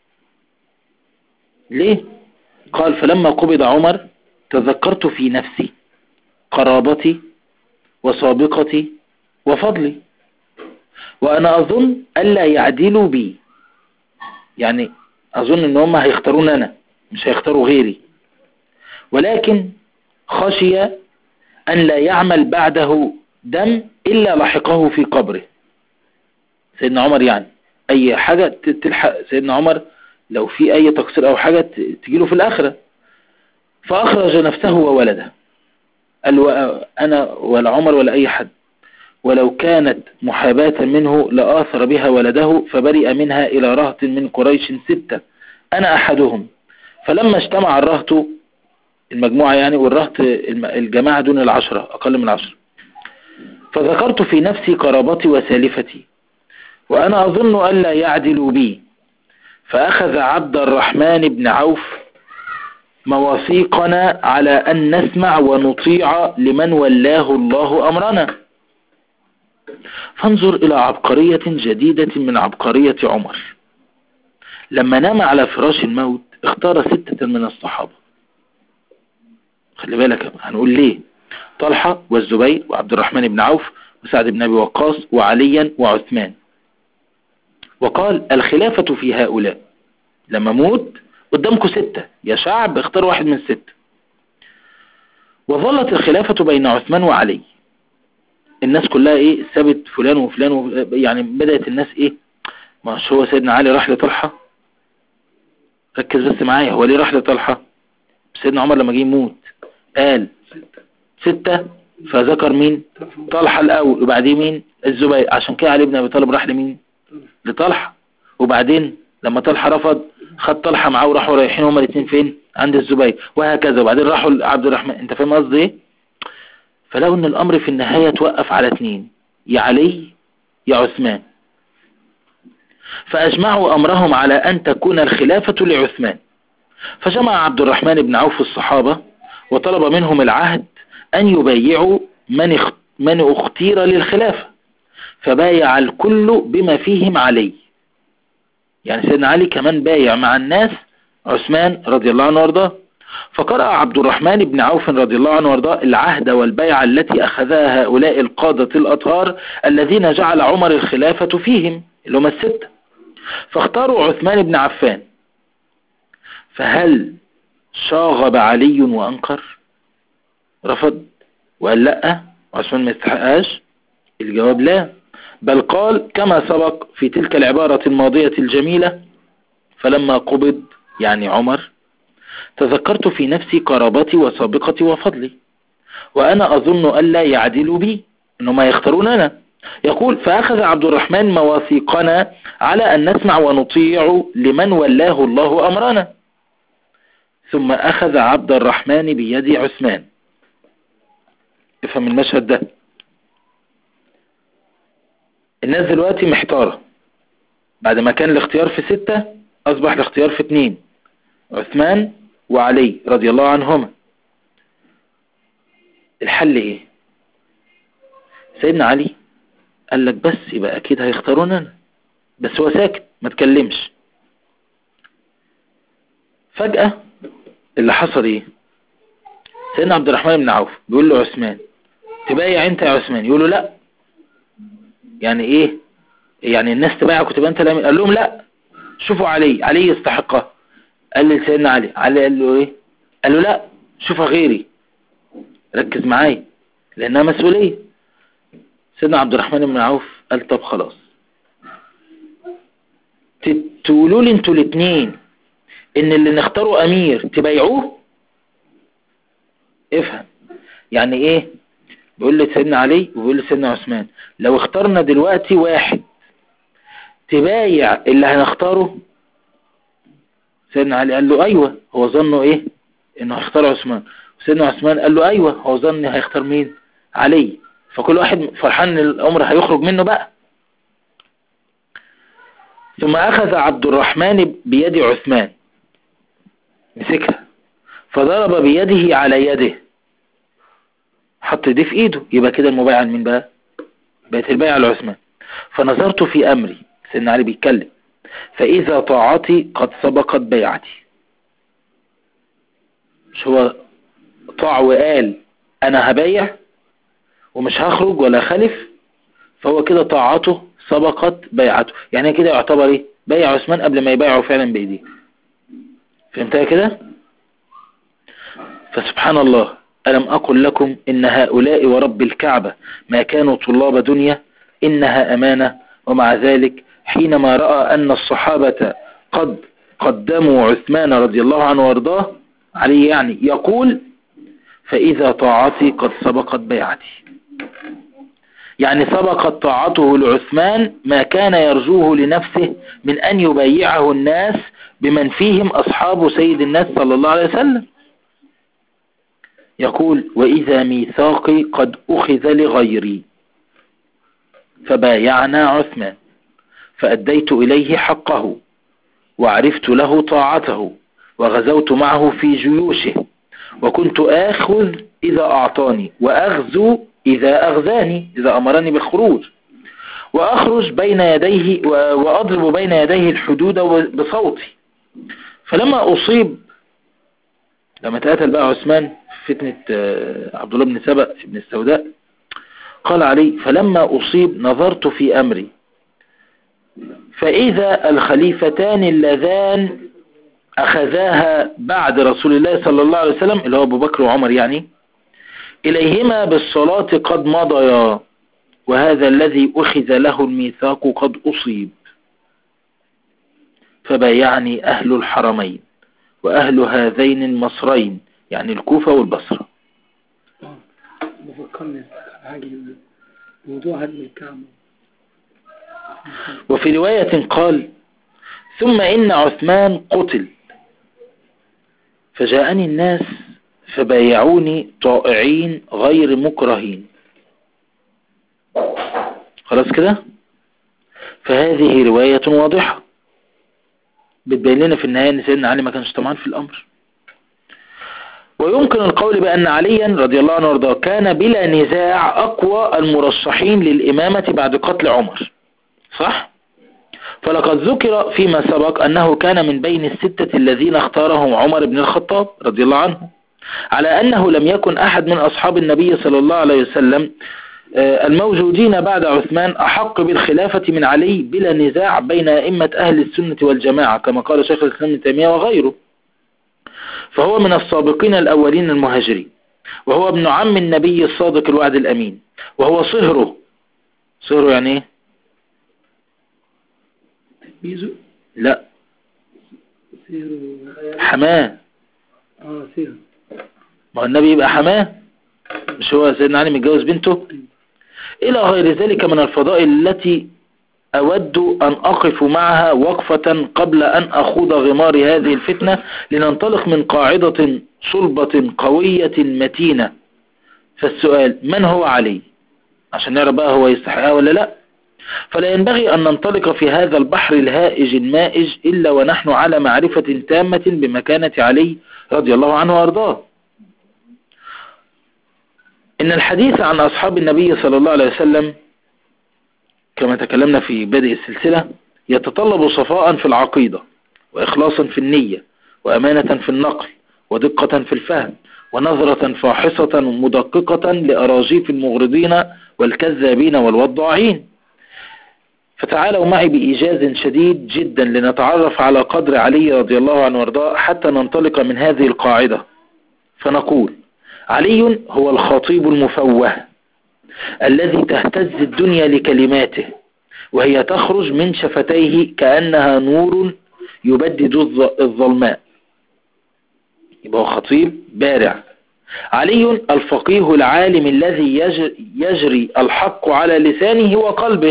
A: ليه قال فلما قبض عمر تذكرت في نفسي قرابتي وسابقتي وفضلي وأنا أظن ألا يعدلوا بي يعني أظن أن هم هيختارون أنا مش هيختاروا غيري ولكن خشي أن لا يعمل بعده دم إلا لحقه في قبره سيدنا عمر يعني أي حاجة تلحق سيدنا عمر لو في أي تقصير أو حاجة تجيله في الآخرة فأخرج نفسه وولده قال أنا ولا عمر ولا أي حد ولو كانت محاباة منه لآثر بها ولده فبرئ منها إلى رهط من قريش ستة أنا أحدهم فلما اجتمع الرهط المجموعة يعني والرهط الجماعة دون العشرة أقل من العشرة فذكرت في نفسي قرابتي وسالفتي وأنا أظن ألا يعدلوا بي فأخذ عبد الرحمن بن عوف مواثيقنا على أن نسمع ونطيع لمن ولاه الله أمرنا فانظر إلى عبقرية جديدة من عبقرية عمر لما نام على فراش الموت اختار ستة من الصحابة خلي بالك هنقول ليه طلحة والزبير وعبد الرحمن بن عوف وسعد بن أبي وقاص وعليا وعثمان وقال الخلافة في هؤلاء لما موت قدامكم ستة يا شعب اختار واحد من ستة وظلت الخلافة بين عثمان وعلي الناس كلها ايه سابت فلان وفلان و... يعني بدأت الناس ايه مش هو سيدنا علي راح لطلحة ركز بس معايا هو ليه راح لطلحة سيدنا عمر لما جه يموت قال ستة فذكر مين طلحة الاول وبعدين مين الزبير عشان كده علي بن ابي طالب راح لمين لطلحة وبعدين لما طلحة رفض خد طلحة معاه وراحوا رايحين هما الاثنين فين عند الزبير وهكذا وبعدين راحوا لعبد الرحمن انت فاهم قصدي ايه فلو ان الامر في النهاية توقف على اثنين يا علي يا عثمان فاجمعوا امرهم على ان تكون الخلافة لعثمان فجمع عبد الرحمن بن عوف الصحابة وطلب منهم العهد ان يبايعوا من, من اختير للخلافة فبايع الكل بما فيهم علي يعني سيدنا علي كمان بايع مع الناس عثمان رضي الله عنه وارضاه فقرأ عبد الرحمن بن عوف رضي الله عنه وارضاه العهد والبيعة التي أخذها هؤلاء القادة الأطهار الذين جعل عمر الخلافة فيهم اللي هم الستة فاختاروا عثمان بن عفان فهل شاغب علي وأنكر رفض وقال لا عثمان ما يستحقهاش الجواب لا بل قال كما سبق في تلك العبارة الماضية الجميلة فلما قبض يعني عمر تذكرت في نفسي قرابتي وسابقتي وفضلي وأنا أظن ألا يعدلوا بي أنهم يختاروننا يقول فأخذ عبد الرحمن مواثيقنا على أن نسمع ونطيع لمن ولاه الله أمرنا ثم أخذ عبد الرحمن بيد عثمان افهم المشهد ده الناس دلوقتي محتارة بعد ما كان الاختيار في ستة أصبح الاختيار في اتنين عثمان وعلي رضي الله عنهما الحل ايه سيدنا علي قال لك بس يبقى اكيد هيختارون انا بس هو ساكت ما تكلمش فجأة اللي حصل ايه سيدنا عبد الرحمن بن عوف بيقول له عثمان تبايع انت يا عثمان يقول له لا يعني ايه يعني الناس تبايعك وتبقى انت قال لهم لا شوفوا علي علي يستحقها قال لي سيدنا علي علي قال له ايه قال له لا شوفها غيري ركز معايا لانها مسؤولية سيدنا عبد الرحمن بن عوف قال طب خلاص تقولوا لي انتوا الاثنين ان اللي نختاروا امير تبايعوه افهم يعني ايه بيقول لي سيدنا علي وبيقول لي سيدنا عثمان لو اخترنا دلوقتي واحد تبايع اللي هنختاره سيدنا علي قال له ايوه هو ظنه ايه انه هيختار عثمان وسيدنا عثمان قال له ايوه هو ظن هيختار مين علي فكل واحد فرحان ان الامر هيخرج منه بقى ثم اخذ عبد الرحمن بيد عثمان مسكها فضرب بيده على يده حط دي في ايده يبقى كده المبايعة لمين بقى بقت البيعة لعثمان فنظرت في امري سيدنا علي بيتكلم فاذا طاعتي قد سبقت بيعتي مش هو طاع وقال انا هبايع ومش هخرج ولا خلف فهو كده طاعته سبقت بيعته يعني كده يعتبر ايه بيع عثمان قبل ما يبايعه فعلا بايديه فهمتها كده فسبحان الله ألم أقل لكم إن هؤلاء ورب الكعبة ما كانوا طلاب دنيا إنها أمانة ومع ذلك حينما رأى أن الصحابة قد قدموا عثمان رضي الله عنه وارضاه عليه يعني يقول فإذا طاعتي قد سبقت بيعتي يعني سبقت طاعته لعثمان ما كان يرجوه لنفسه من أن يبيعه الناس بمن فيهم أصحاب سيد الناس صلى الله عليه وسلم يقول وإذا ميثاقي قد أخذ لغيري فبايعنا عثمان فأديت إليه حقه وعرفت له طاعته وغزوت معه في جيوشه وكنت آخذ إذا أعطاني وأغزو إذا أغزاني إذا أمرني بالخروج وأخرج بين يديه وأضرب بين يديه الحدود بصوتي فلما أصيب لما تقاتل بقى عثمان في فتنة عبد الله بن سبأ بن السوداء قال علي فلما أصيب نظرت في أمري فإذا الخليفتان اللذان أخذاها بعد رسول الله صلى الله عليه وسلم اللي هو أبو بكر وعمر يعني إليهما بالصلاة قد مضيا وهذا الذي أخذ له الميثاق قد أصيب فبايعني أهل الحرمين وأهل هذين المصرين يعني الكوفة والبصرة
B: بفكرني حاجة موضوع هدم الكعبة
A: وفي رواية قال ثم إن عثمان قتل فجاءني الناس فبايعوني طائعين غير مكرهين خلاص كده فهذه رواية واضحة بتبين لنا في النهاية ان سيدنا علي ما كانش طمعان في الامر ويمكن القول بأن عليا رضي الله عنه وارضاه كان بلا نزاع أقوى المرشحين للإمامة بعد قتل عمر صح؟ فلقد ذكر فيما سبق أنه كان من بين الستة الذين اختارهم عمر بن الخطاب رضي الله عنه على أنه لم يكن أحد من أصحاب النبي صلى الله عليه وسلم آه، الموجودين بعد عثمان أحق بالخلافة من علي بلا نزاع بين أئمة أهل السنة والجماعة كما قال شيخ الإسلام ابن تيمية وغيره فهو من السابقين الأولين المهاجرين وهو ابن عم النبي الصادق الوعد الأمين وهو صهره صهره يعني ايه
B: ميزو
A: لا
B: سيرو
A: حماه
B: اه سيرو
A: ما هو النبي يبقى حماه مش هو سيدنا علي متجوز بنته إلى غير ذلك من الفضائل التي أود أن أقف معها وقفة قبل أن أخوض غمار هذه الفتنة لننطلق من قاعدة صلبة قوية متينة فالسؤال من هو علي عشان نرى بقى هو يستحقها ولا لا فلا ينبغي أن ننطلق في هذا البحر الهائج المائج إلا ونحن على معرفة تامة بمكانة علي رضي الله عنه وأرضاه إن الحديث عن أصحاب النبي صلى الله عليه وسلم كما تكلمنا في بدء السلسلة يتطلب صفاء في العقيدة وإخلاصا في النية وأمانة في النقل ودقة في الفهم ونظرة فاحصة مدققة لأراجيف المغرضين والكذابين والوضاعين فتعالوا معي بإيجاز شديد جدا لنتعرف على قدر علي رضي الله عنه وارضاه حتى ننطلق من هذه القاعدة فنقول علي هو الخطيب المفوه الذي تهتز الدنيا لكلماته وهي تخرج من شفتيه كأنها نور يبدد الظ- الظلماء يبقى هو خطيب بارع علي الفقيه العالم الذي يجري, يجري الحق على لسانه وقلبه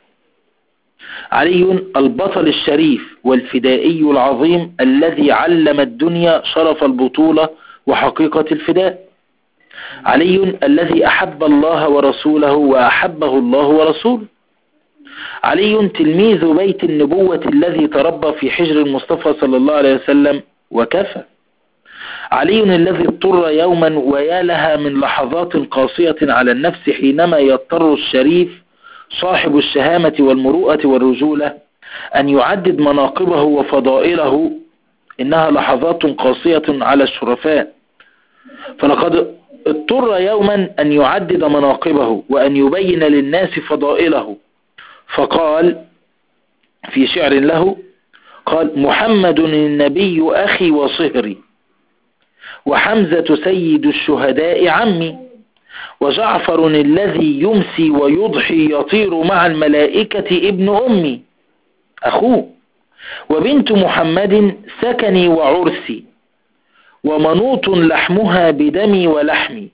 A: علي البطل الشريف والفدائي العظيم الذي علم الدنيا شرف البطولة وحقيقة الفداء علي الذي أحب الله ورسوله وأحبه الله ورسوله علي تلميذ بيت النبوة الذي تربى في حجر المصطفى صلى الله عليه وسلم وكفى علي الذي اضطر يوما ويا لها من لحظات قاسية على النفس حينما يضطر الشريف صاحب الشهامة والمروءة والرجولة أن يعدد مناقبه وفضائله إنها لحظات قاسية على الشرفاء فلقد اضطر يوما أن يعدد مناقبه وأن يبين للناس فضائله فقال في شعر له قال محمد النبي أخي وصهري وحمزة سيد الشهداء عمي وجعفر الذي يمسي ويضحي يطير مع الملائكة ابن أمي أخوه وبنت محمد سكني وعرسي ومنوط لحمها بدمي ولحمي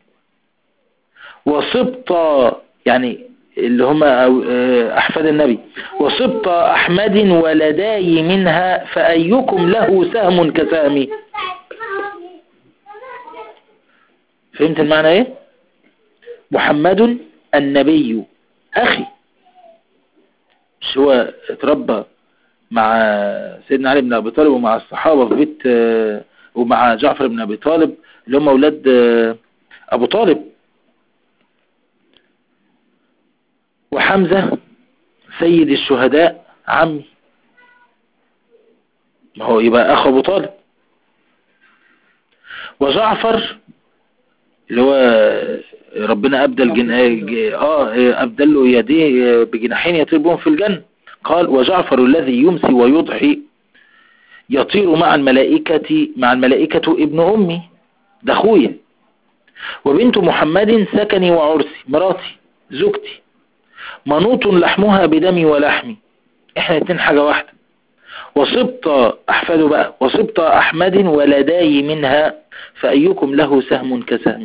A: وصبط يعني اللي هم أحفاد النبي وصبط أحمد ولداي منها فأيكم له سهم كسامي فهمت المعنى ايه محمد النبي أخي مش هو اتربى مع سيدنا علي بن أبي طالب ومع الصحابة في بيت ومع جعفر بن أبي طالب اللي هم أولاد أبو طالب وحمزة سيد الشهداء عمي ما هو يبقى أخو أبو طالب وجعفر اللي هو ربنا أبدل جن... آه أبدل له يديه بجناحين يطير بهم في الجنة قال وجعفر الذي يمسي ويضحي يطير مع الملائكة مع الملائكة ابن أمي ده أخويا وبنت محمد سكني وعرسي مراتي زوجتي منوط لحمها بدمي ولحمي احنا اتنين حاجة واحدة وصبت أحفاده بقى وصبت أحمد ولداي منها فأيكم له سهم كسهمي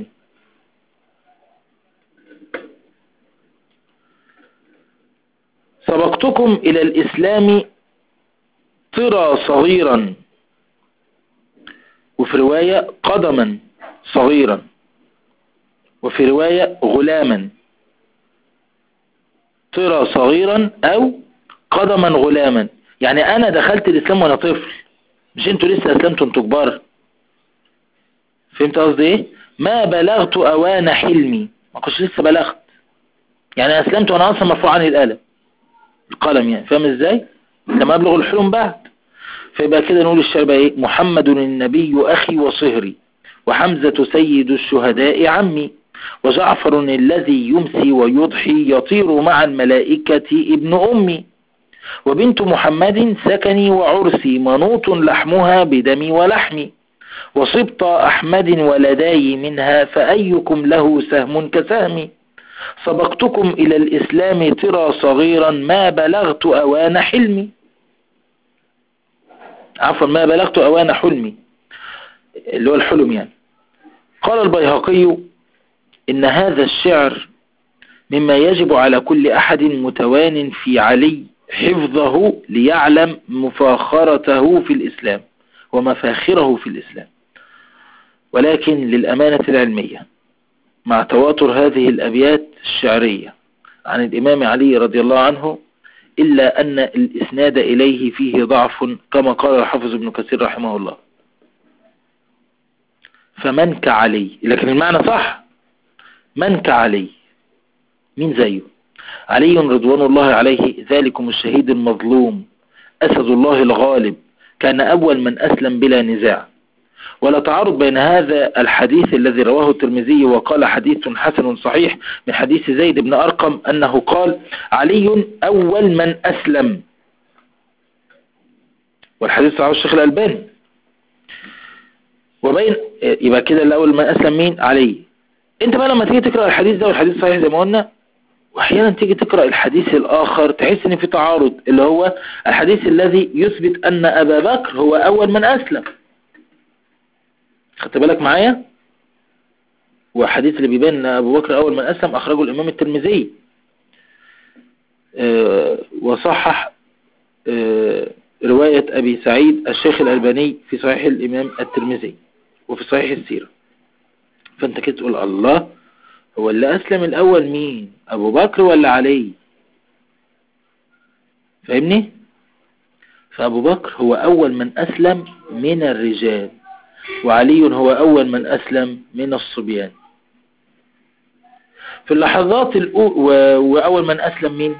A: سبقتكم إلى الإسلام طرى صغيرا وفي رواية قدما صغيرا وفي رواية غلاما طرى صغيرا أو قدما غلاما يعني أنا دخلت الإسلام وأنا طفل مش انتوا لسه أسلمتوا انتوا كبار فهمت قصدي ايه ما بلغت أوان حلمي ما كنتش لسه بلغت يعني أسلمت وأنا أصلا مرفوع عني القلم القلم يعني فاهم ازاي لما أبلغ الحلم بعد فيبقى كده نقول الشعر بقى ايه محمد النبي أخي وصهري وحمزة سيد الشهداء عمي وجعفر الذي يمسي ويضحي يطير مع الملائكة ابن أمي وبنت محمد سكني وعرسي منوط لحمها بدمي ولحمي وصبط أحمد ولداي منها فأيكم له سهم كسهمي سبقتكم إلى الإسلام ترى صغيرا ما بلغت أوان حلمي عفوا ما بلغت أوان حلمي اللي هو الحلم يعني قال البيهقي إن هذا الشعر مما يجب على كل أحد متوان في علي حفظه ليعلم مفاخرته في الإسلام ومفاخره في الإسلام ولكن للأمانة العلمية مع تواتر هذه الأبيات الشعرية عن الإمام علي رضي الله عنه إلا أن الإسناد إليه فيه ضعف كما قال الحافظ ابن كثير رحمه الله فمن كعلي لكن المعنى صح من كعلي مين زيه علي رضوان الله عليه ذلكم الشهيد المظلوم أسد الله الغالب كان أول من أسلم بلا نزاع ولا تعارض بين هذا الحديث الذي رواه الترمذي وقال حديث حسن صحيح من حديث زيد بن أرقم أنه قال علي أول من أسلم والحديث صحيح الشيخ الألباني وبين يبقى كده الأول من أسلم مين علي انت بقى لما تيجي تقرأ الحديث ده والحديث صحيح زي ما قلنا واحيانا تيجي تقرأ الحديث الآخر تحس ان في تعارض اللي هو الحديث الذي يثبت أن أبا بكر هو أول من أسلم خدت بالك معايا وحديث اللي بيبين ان ابو بكر اول من اسلم اخرجه الامام الترمذي أه وصحح أه رواية ابي سعيد الشيخ الالباني في صحيح الامام الترمذي وفي صحيح السيرة فانت كده تقول الله هو اللي اسلم الاول مين ابو بكر ولا علي فاهمني فابو بكر هو اول من اسلم من الرجال وعلي هو أول من أسلم من الصبيان في اللحظات الأولى وأول من أسلم مين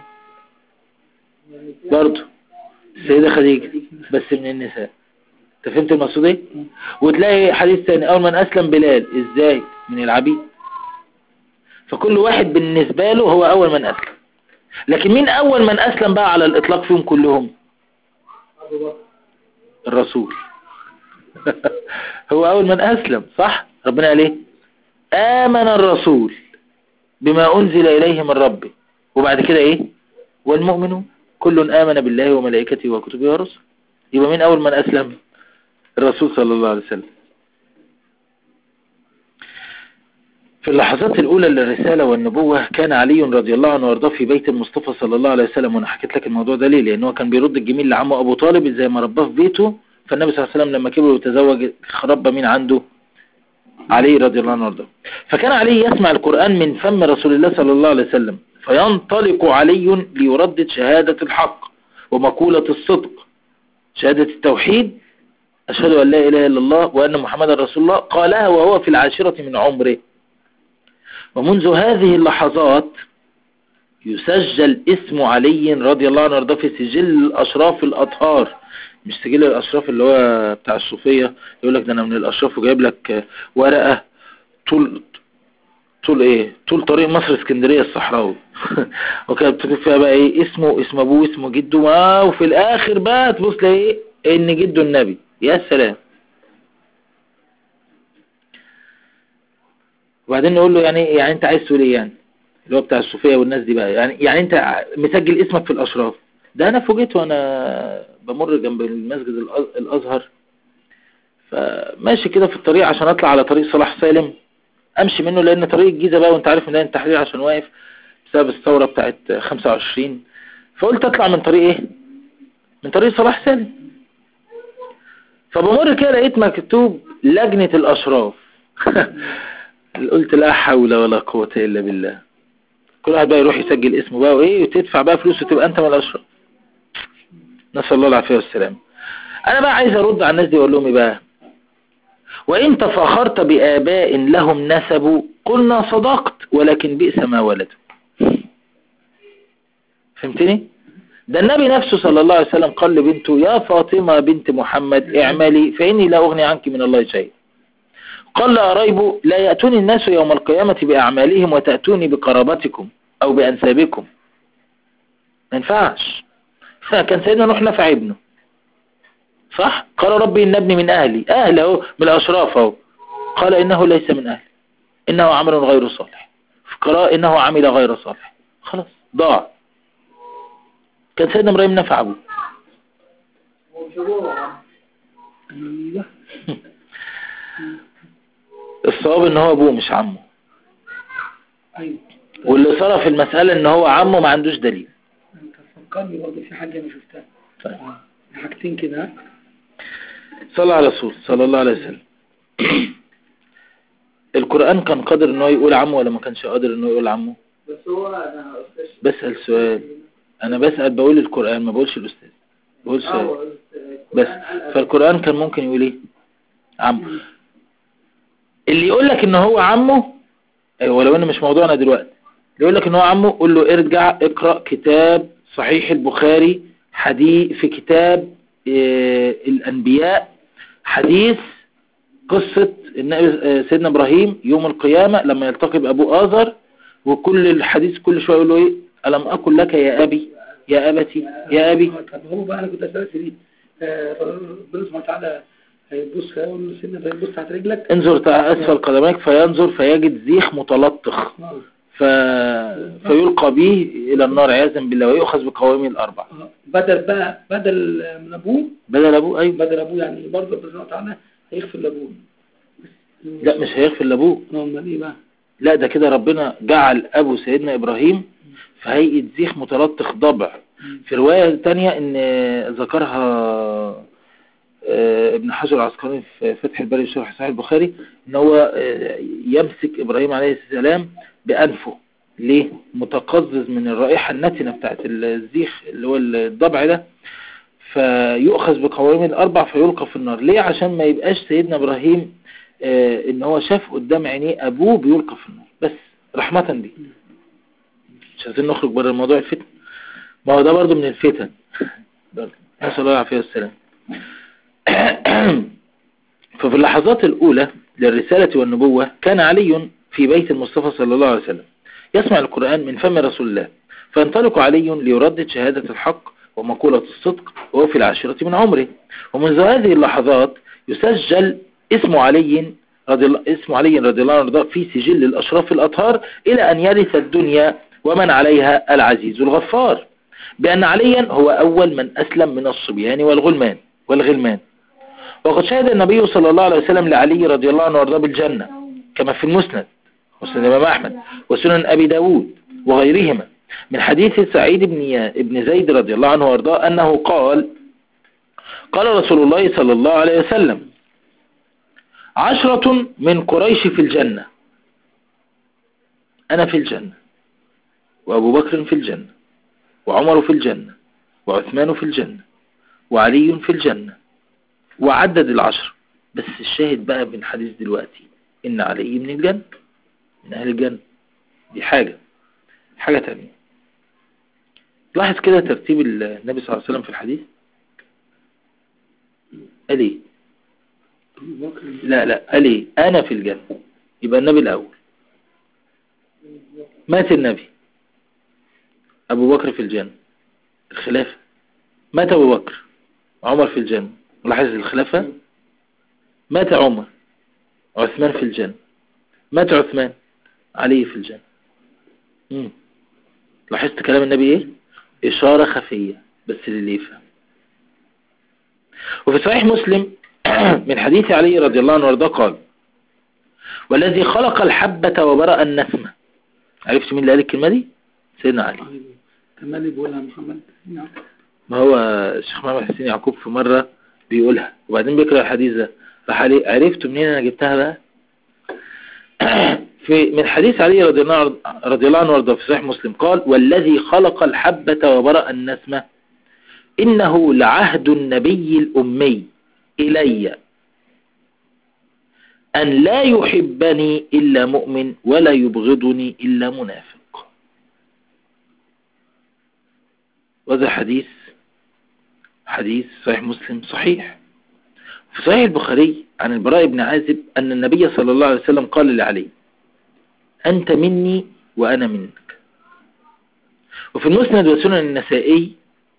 A: برضه السيدة خديجة بس من النساء انت فهمت المقصود ايه وتلاقي حديث تاني أول من أسلم بلال ازاي من العبيد فكل واحد بالنسبة له هو أول من أسلم لكن مين أول من أسلم بقى على الإطلاق فيهم كلهم الرسول هو أول من أسلم صح ربنا قال ايه آمن الرسول بما أنزل إليه من ربه وبعد كده إيه والمؤمنون كل آمن بالله وملائكته وكتبه ورسله يبقى مين أول من أسلم الرسول صلى الله عليه وسلم في اللحظات الأولى للرسالة والنبوة كان علي رضي الله عنه وارضاه في بيت المصطفى صلى الله عليه وسلم وأنا حكيت لك الموضوع ده ليه لأنه كان بيرد الجميل لعمه أبو طالب زي ما رباه في بيته فالنبي صلى الله عليه وسلم لما كبر وتزوج رب مين عنده علي رضي الله عنه وارضاه فكان علي يسمع القرآن من فم رسول الله صلى الله عليه وسلم فينطلق علي ليردد شهادة الحق ومقولة الصدق شهادة التوحيد أشهد أن لا إله إلا الله وأن محمد رسول الله قالها وهو في العاشرة من عمره ومنذ هذه اللحظات يسجل اسم علي رضي الله عنه وارضاه في سجل الأشراف الأطهار مش سجل الأشراف اللي هو بتاع الصوفية يقول لك ده أنا من الأشراف وجايب لك ورقة طول طول ايه طول طريق مصر اسكندرية الصحراوي وكانت بتكتب فيها بقى ايه اسمه اسم ابوه اسمه جده اه وفي الاخر بقى تبص لايه ان جده النبي يا سلام وبعدين نقول له يعني يعني انت عايز تقول ايه يعني اللي هو بتاع الصوفية والناس دي بقى يعني يعني انت مسجل اسمك في الاشراف ده انا فوجئت وانا بمر جنب المسجد الازهر فماشي كده في الطريق عشان اطلع على طريق صلاح سالم امشي منه لان طريق الجيزة بقى وانت عارف ميدان التحرير عشان واقف بسبب الثورة بتاعت 25 فقلت اطلع من طريق ايه من طريق صلاح سالم فبمر كده لقيت مكتوب لجنة الاشراف قلت لا حول ولا قوة الا بالله كل واحد بقى يروح يسجل اسمه بقى وايه وتدفع بقى فلوس وتبقى انت من الاشراف نسأل الله العافية والسلام انا بقى عايز ارد على الناس دي واقول لهم ايه بقى وإن تفاخرت بآباء لهم نسب قلنا صدقت ولكن بئس ما ولدوا فهمتني ده النبي نفسه صلى الله عليه وسلم قال لبنته يا فاطمة بنت محمد اعملي فإني لا أغني عنك من الله شيء قال لا ريب لا يأتوني الناس يوم القيامة بأعمالهم وتأتوني بقرابتكم أو بأنسابكم ما ينفعش كان سيدنا نوح نفع ابنه صح قال ربي إن ابني من أهلي أهل أهو من الأشراف أهو قال إنه ليس من أهلي إنه عمل غير صالح في قراءة إنه عمل غير صالح خلاص ضاع كان سيدنا إبراهيم نفع أبوه
B: ايوه
A: الصواب إن هو أبوه مش عمه
B: ايوه
A: واللي صرف المسألة إن هو عمه ما عندوش دليل
B: انت فكرني برضه في حاجه انا شفتها
A: طيب.
B: آه. حاجتين كده ها؟
A: صلى على رسول صلى الله عليه وسلم القرآن كان قادر إن هو يقول عمه ولا ما كانش قادر إن هو يقول عمه
C: بس هو انا استاذ
A: بسأل سؤال أنا بسأل بقول القرآن ما بقولش الأستاذ بقول سؤال بس فالقرآن كان ممكن يقول ايه عمه اللي يقول لك ان هو عمه ايوه ولو ان مش موضوعنا دلوقتي اللي يقول لك ان هو عمه قول له ارجع اقرأ كتاب صحيح البخاري حديث في كتاب آه، الانبياء حديث قصة النبي آه، سيدنا ابراهيم يوم القيامة لما يلتقي بابوه آزر وكل الحديث كل شوية يقول له ايه ألم أقل لك يا أبي يا أبتي يا أبي
B: آه، طب هو بقى انا كنت اسالك في دي آه، ربنا سبحانه وتعالى هيبص هيقول له سيدنا ابراهيم بص تحت رجلك
A: انظر تحت أسفل قدميك فينظر فيجد زيخ متلطخ
B: آه.
A: ف... فيلقى به إلى النار عياذا بالله ويؤخذ بقوامه الأربع
B: آه. بدل بقى بدل من ابوه
A: بدل أبوه أيوه
B: بدل ابوه يعني برضه ربنا سبحانه وتعالى هيغفر لابوه
A: لا مش هيغفر لأبوه
B: آه، امال ايه بقى
A: لا ده كده ربنا جعل أبو سيدنا إبراهيم في هيئة زيخ متلطخ ضبع في رواية تانية ان ذكرها آه، ابن حجر العسقلاني في فتح الباري وشرح صحيح البخاري ان هو آه، يمسك ابراهيم عليه السلام بانفه ليه متقزز من الرائحة النتنة بتاعت الزيخ اللي هو الضبع ده فيؤخذ بقوائم الاربع فيلقى في النار ليه عشان ما يبقاش سيدنا ابراهيم آه، ان هو شاف قدام عينيه ابوه بيلقى في النار بس رحمة بيه مش عايزين نخرج بره الموضوع الفتن ما هو ده برضو من الفتن برضو. نسأل الله العافية والسلام ففي اللحظات الأولى للرسالة والنبوة كان علي في بيت المصطفى صلى الله عليه وسلم يسمع القرآن من فم رسول الله فينطلق علي ليردد شهادة الحق ومقولة الصدق وهو في العاشرة من عمره ومنذ هذه اللحظات يسجل اسم علي رضي الله اسم علي رضي الله عنه في سجل الأشراف الأطهار إلى أن يرث الدنيا ومن عليها العزيز الغفار بأن عليا هو أول من أسلم من الصبيان والغلمان والغلمان وقد شهد النبي صلى الله عليه وسلم لعلي رضي الله عنه وارضاه بالجنة كما في المسند مسند الإمام أحمد وسنن أبي داود وغيرهما من حديث سعيد بن ابن زيد رضي الله عنه وارضاه أنه قال قال رسول الله صلى الله عليه وسلم عشرة من قريش في الجنة أنا في الجنة وأبو بكر في الجنة وعمر في الجنة وعثمان في الجنة وعلي في الجنة وعدد العشر بس الشاهد بقى من حديث دلوقتي إن علي من الجنة من أهل الجنة دي حاجة حاجة تانية لاحظ كده ترتيب النبي صلى الله عليه وسلم في الحديث قال ايه
B: أبو بكر
A: لا لا قال ايه انا في الجنة يبقى النبي الاول مات النبي ابو بكر في الجنة الخلافة مات ابو بكر عمر في الجنة لاحظ الخلافة مات عمر عثمان في الجنة مات عثمان علي في الجنة مم. لاحظت كلام النبي ايه اشارة خفية بس للي يفهم وفي صحيح مسلم من حديث علي رضي الله عنه وارضاه قال والذي خلق الحبة وبرأ النسمة عرفت مين اللي قال الكلمة دي سيدنا علي
B: أيوه. كمان اللي بيقولها محمد نعم
A: ما هو الشيخ محمد حسين يعقوب في مرة بيقولها وبعدين بيقرأ الحديث ده راح علي عرفت منين انا جبتها بقى في من حديث علي رضي الله رضي الله عنه وارضاه في صحيح مسلم قال والذي خلق الحبة وبرأ النسمة إنه لعهد النبي الأمي إلي أن لا يحبني إلا مؤمن ولا يبغضني إلا منافق وهذا حديث حديث صحيح مسلم صحيح في صحيح البخاري عن البراء بن عازب أن النبي صلى الله عليه وسلم قال لعلي أنت مني وأنا منك وفي المسند وسنن النسائي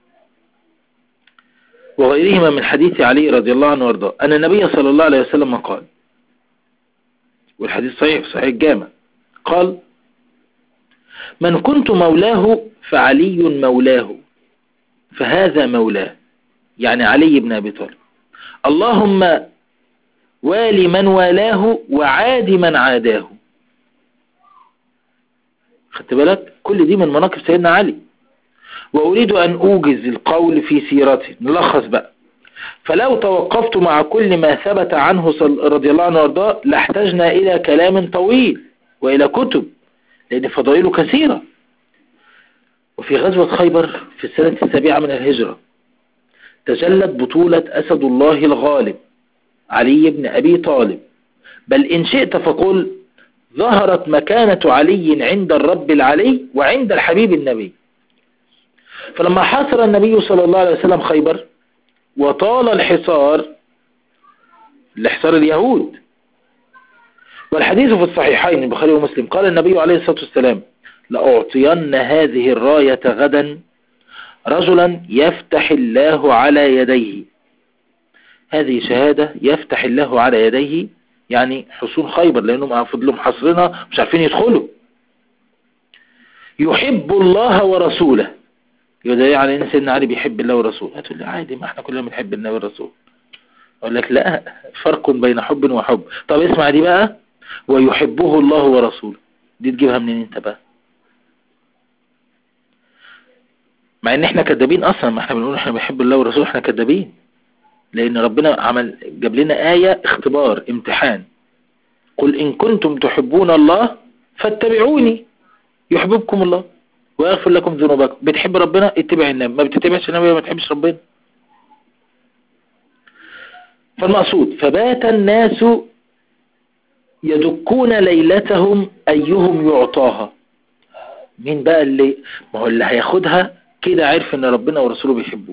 A: وغيرهما من حديث علي رضي الله عنه وارضاه أن النبي صلى الله عليه وسلم قال والحديث صحيح صحيح الجامع قال من كنت مولاه فعلي مولاه فهذا مولاه يعني علي بن أبي طالب اللهم والي من والاه وعاد من عاداه خدت بالك كل دي من مناقب سيدنا علي وأريد أن أوجز القول في سيرته نلخص بقى فلو توقفت مع كل ما ثبت عنه رضي الله عنه وارضاه لاحتجنا إلى كلام طويل وإلى كتب لأن فضائله كثيرة وفي غزوة خيبر في السنة السابعة من الهجرة تجلت بطولة أسد الله الغالب علي بن أبي طالب بل إن شئت فقل ظهرت مكانة علي عند الرب العلي وعند الحبيب النبي فلما حاصر النبي صلى الله عليه وسلم خيبر وطال الحصار لحصار اليهود والحديث في الصحيحين البخاري ومسلم قال النبي عليه الصلاة والسلام لأعطين هذه الراية غدا رجلا يفتح الله على يديه هذه شهادة يفتح الله على يديه يعني حصول خيبر لأنهم فضلوا محصرنا مش عارفين يدخلوا يحب الله ورسوله يبقى يعني ان سيدنا علي بيحب الله ورسوله هتقول لي عادي ما احنا كلنا بنحب الله والرسول اقول لك لا فرق بين حب وحب طب اسمع دي بقى ويحبه الله ورسوله دي تجيبها منين انت بقى مع ان احنا كذابين اصلا ما احنا بنقول احنا بنحب الله ورسوله احنا كذابين لان ربنا عمل جاب لنا آية اختبار امتحان قل ان كنتم تحبون الله فاتبعوني يحببكم الله ويغفر لكم ذنوبكم بتحب ربنا اتبع النبي ما بتتبعش النبي ما تحبش ربنا فالمقصود فبات الناس يدكون ليلتهم أيهم يعطاها مين بقى اللي ما هو اللي هياخدها كده عرف ان ربنا ورسوله بيحبوه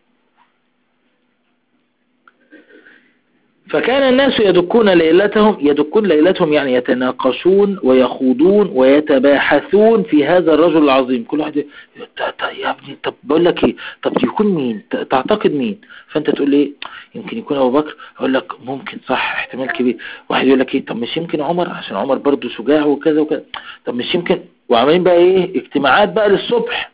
A: فكان الناس يدكون ليلتهم يدكون ليلتهم يعني يتناقشون ويخوضون ويتباحثون في هذا الرجل العظيم كل واحد يا ابني طب بقول لك ايه طب يكون مين تعتقد مين فانت تقول لي يمكن يكون ابو بكر اقول لك ممكن صح احتمال كبير واحد يقول لك ايه طب مش يمكن عمر عشان عمر برضه شجاع وكذا وكذا طب مش يمكن وعاملين بقى ايه اجتماعات بقى للصبح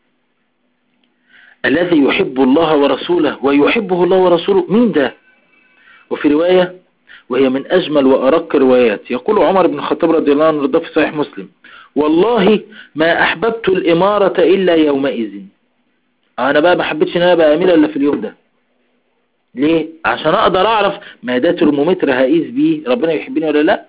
A: الذي يحب الله ورسوله ويحبه الله ورسوله مين ده وفي رواية وهي من أجمل وأرق روايات يقول عمر بن الخطاب رضي الله عنه رضاه في صحيح مسلم والله ما أحببت الإمارة إلا يومئذ أنا بقى ما حبيتش أن أنا بقى أمير إلا في اليوم ده ليه؟ عشان أقدر أعرف ما ده ترمومتر هقيس بيه ربنا يحبني ولا لا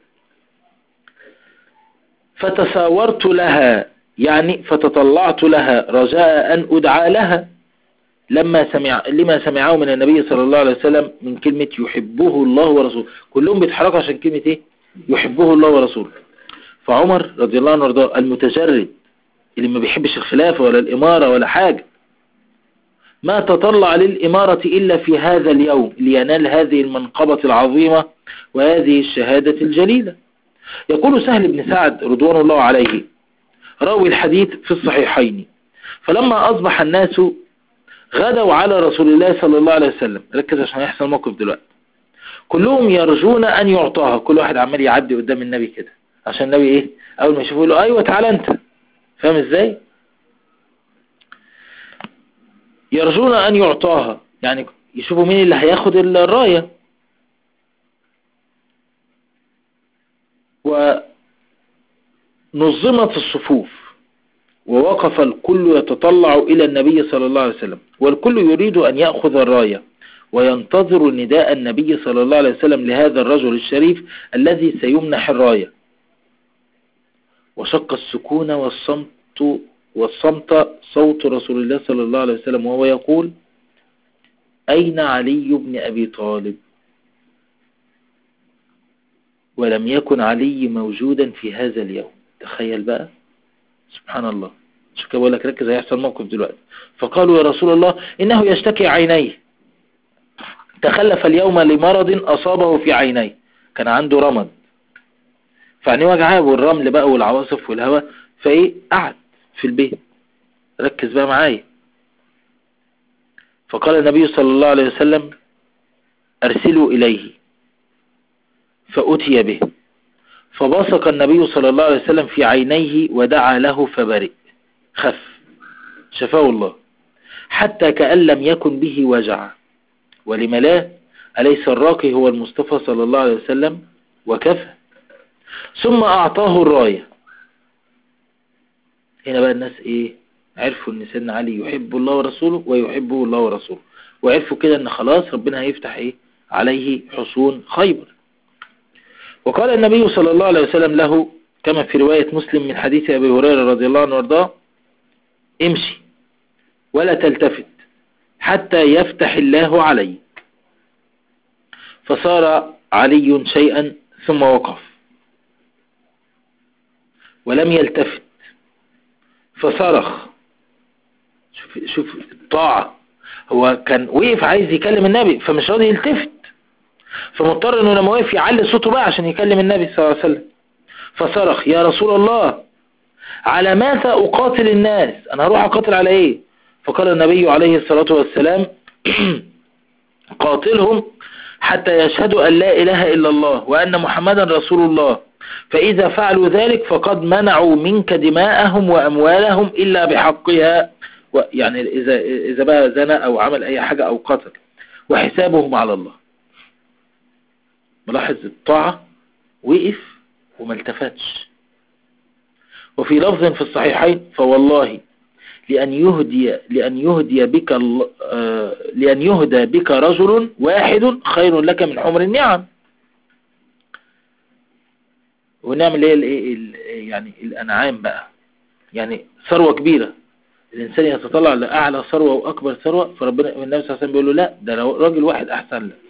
A: فتساورت لها يعني فتطلعت لها رجاء أن أدعى لها لما سمع لما سمعه من النبي صلى الله عليه وسلم من كلمة يحبه الله ورسوله كلهم بيتحركوا عشان كلمة ايه يحبه الله ورسوله فعمر رضي الله عنه وارضاه المتجرد اللي ما بيحبش الخلافة ولا الإمارة ولا حاجة ما تطلع للإمارة إلا في هذا اليوم لينال هذه المنقبة العظيمة وهذه الشهادة الجليلة يقول سهل بن سعد رضوان الله عليه راوي الحديث في الصحيحين فلما أصبح الناس غدوا على رسول الله صلى الله عليه وسلم ركز عشان يحصل موقف دلوقتي كلهم يرجون أن يعطاها كل واحد عمال يعدي قدام النبي كده عشان النبي إيه أول ما يشوفه له أيوة تعالى أنت فاهم إزاي يرجون أن يعطاها يعني يشوفوا مين اللي هياخد الراية ونظمت الصفوف ووقف الكل يتطلع إلى النبي صلى الله عليه وسلم والكل يريد أن يأخذ الراية وينتظر نداء النبي صلى الله عليه وسلم لهذا الرجل الشريف الذي سيمنح الراية وشق السكون والصمت والصمت صوت رسول الله صلى الله عليه وسلم وهو يقول أين علي بن أبي طالب ولم يكن علي موجودا في هذا اليوم تخيل بقى سبحان الله شو كده بقول لك ركز هيحصل موقف دلوقتي فقالوا يا رسول الله إنه يشتكي عينيه تخلف اليوم لمرض أصابه في عينيه كان عنده رمد فعينيه وجعاه والرمل بقى والعواصف والهواء فايه قعد في البيت ركز بقى معايا فقال النبي صلى الله عليه وسلم أرسلوا إليه فأتي به فبصق النبي صلى الله عليه وسلم في عينيه ودعا له فبرئ خف شفاه الله حتى كأن لم يكن به وجع ولم لا أليس الراقي هو المصطفى صلى الله عليه وسلم وكفى ثم أعطاه الراية هنا بقى الناس إيه عرفوا ان سيدنا علي يحب الله ورسوله ويحبه الله ورسوله وعرفوا كده ان خلاص ربنا هيفتح ايه عليه حصون خيبر وقال النبي صلى الله عليه وسلم له كما في رواية مسلم من حديث أبي هريرة رضي الله عنه وارضاه امشي ولا تلتفت حتى يفتح الله عليك فصار علي شيئا ثم وقف ولم يلتفت فصرخ شوف, شوف الطاعة هو كان وقف عايز يكلم النبي فمش راضي يلتفت فمضطر انه لما وقف يعلي صوته بقى عشان يكلم النبي صلى الله عليه وسلم فصرخ يا رسول الله على ماذا اقاتل الناس انا هروح اقاتل على ايه فقال النبي عليه الصلاة والسلام قاتلهم حتى يشهدوا أن لا إله إلا الله وأن محمدا رسول الله فإذا فعلوا ذلك فقد منعوا منك دماءهم وأموالهم إلا بحقها يعني إذا, إذا بقى زنى أو عمل أي حاجة أو قتل وحسابهم على الله ملاحظ الطاعة وقف وما التفتش وفي لفظ في الصحيحين فوالله لأن يهدي لأن يهدي بك آه لأن يهدى بك رجل واحد خير لك من حمر النعم والنعم اللي هي يعني الأنعام بقى يعني ثروة كبيرة الإنسان يتطلع لأعلى ثروة وأكبر ثروة فربنا النبي صلى الله عليه وسلم بيقول له لا ده راجل واحد أحسن لك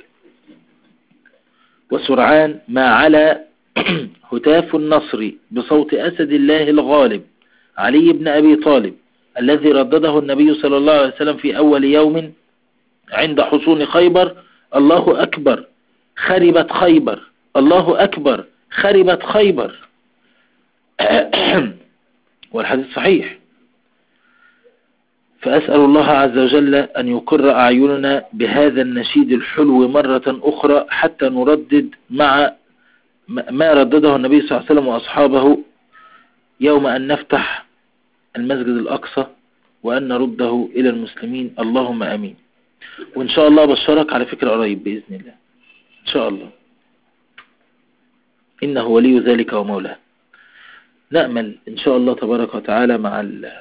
A: وسرعان ما على هتاف النصر بصوت أسد الله الغالب علي بن أبي طالب الذي ردده النبي صلى الله عليه وسلم في أول يوم عند حصون خيبر الله أكبر خربت خيبر الله أكبر خربت خيبر والحديث صحيح فأسأل الله عز وجل أن يقر أعيننا بهذا النشيد الحلو مرة أخرى حتى نردد مع ما ردده النبي صلى الله عليه وسلم وأصحابه يوم أن نفتح المسجد الأقصى وأن نرده إلى المسلمين اللهم أمين وإن شاء الله بشرك على فكرة قريب بإذن الله إن شاء الله إنه ولي ذلك ومولاه نأمل إن شاء الله تبارك وتعالى مع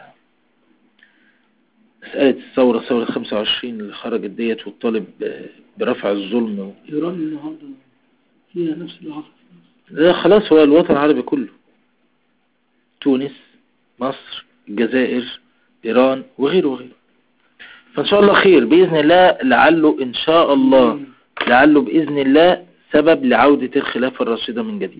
A: مسألة الثورة ثورة 25 اللي خرجت ديت والطالب برفع الظلم
B: إيران النهاردة فيها نفس اللي حصل
A: ده خلاص هو الوطن العربي كله تونس مصر الجزائر إيران وغيره وغيره فإن شاء الله خير بإذن الله لعله إن شاء الله لعله بإذن الله سبب لعودة الخلافة الراشدة من جديد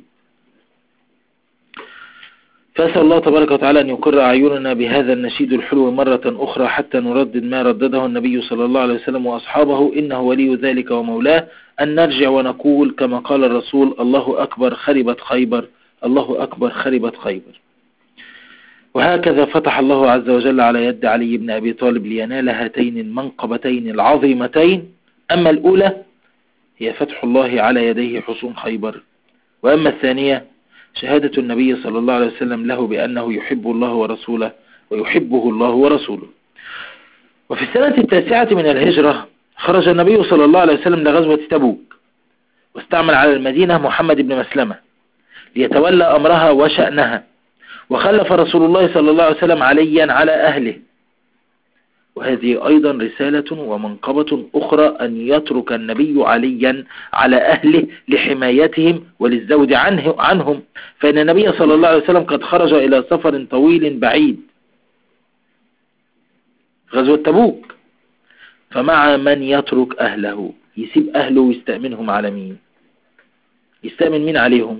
A: فأسأل الله تبارك وتعالى أن يقر أعيننا بهذا النشيد الحلو مرة أخرى حتى نردد ما ردده النبي صلى الله عليه وسلم وأصحابه إنه ولي ذلك ومولاه أن نرجع ونقول كما قال الرسول الله أكبر خربت خيبر الله أكبر خربت خيبر وهكذا فتح الله عز وجل على يد علي بن أبي طالب لينال هاتين المنقبتين العظيمتين أما الأولى هي فتح الله على يديه حصون خيبر وأما الثانية شهادة النبي صلى الله عليه وسلم له بأنه يحب الله ورسوله ويحبه الله ورسوله وفي السنة التاسعة من الهجرة خرج النبي صلى الله عليه وسلم لغزوة تبوك واستعمل على المدينة محمد بن مسلمة ليتولى أمرها وشأنها وخلف رسول الله صلى الله عليه وسلم عليا على أهله وهذه أيضا رسالة ومنقبة أخرى أن يترك النبي عليا على أهله لحمايتهم وللزود عنه عنهم فإن النبي صلى الله عليه وسلم قد خرج إلى سفر طويل بعيد غزوة تبوك فمع من يترك أهله يسيب أهله ويستأمنهم على مين يستأمن مين عليهم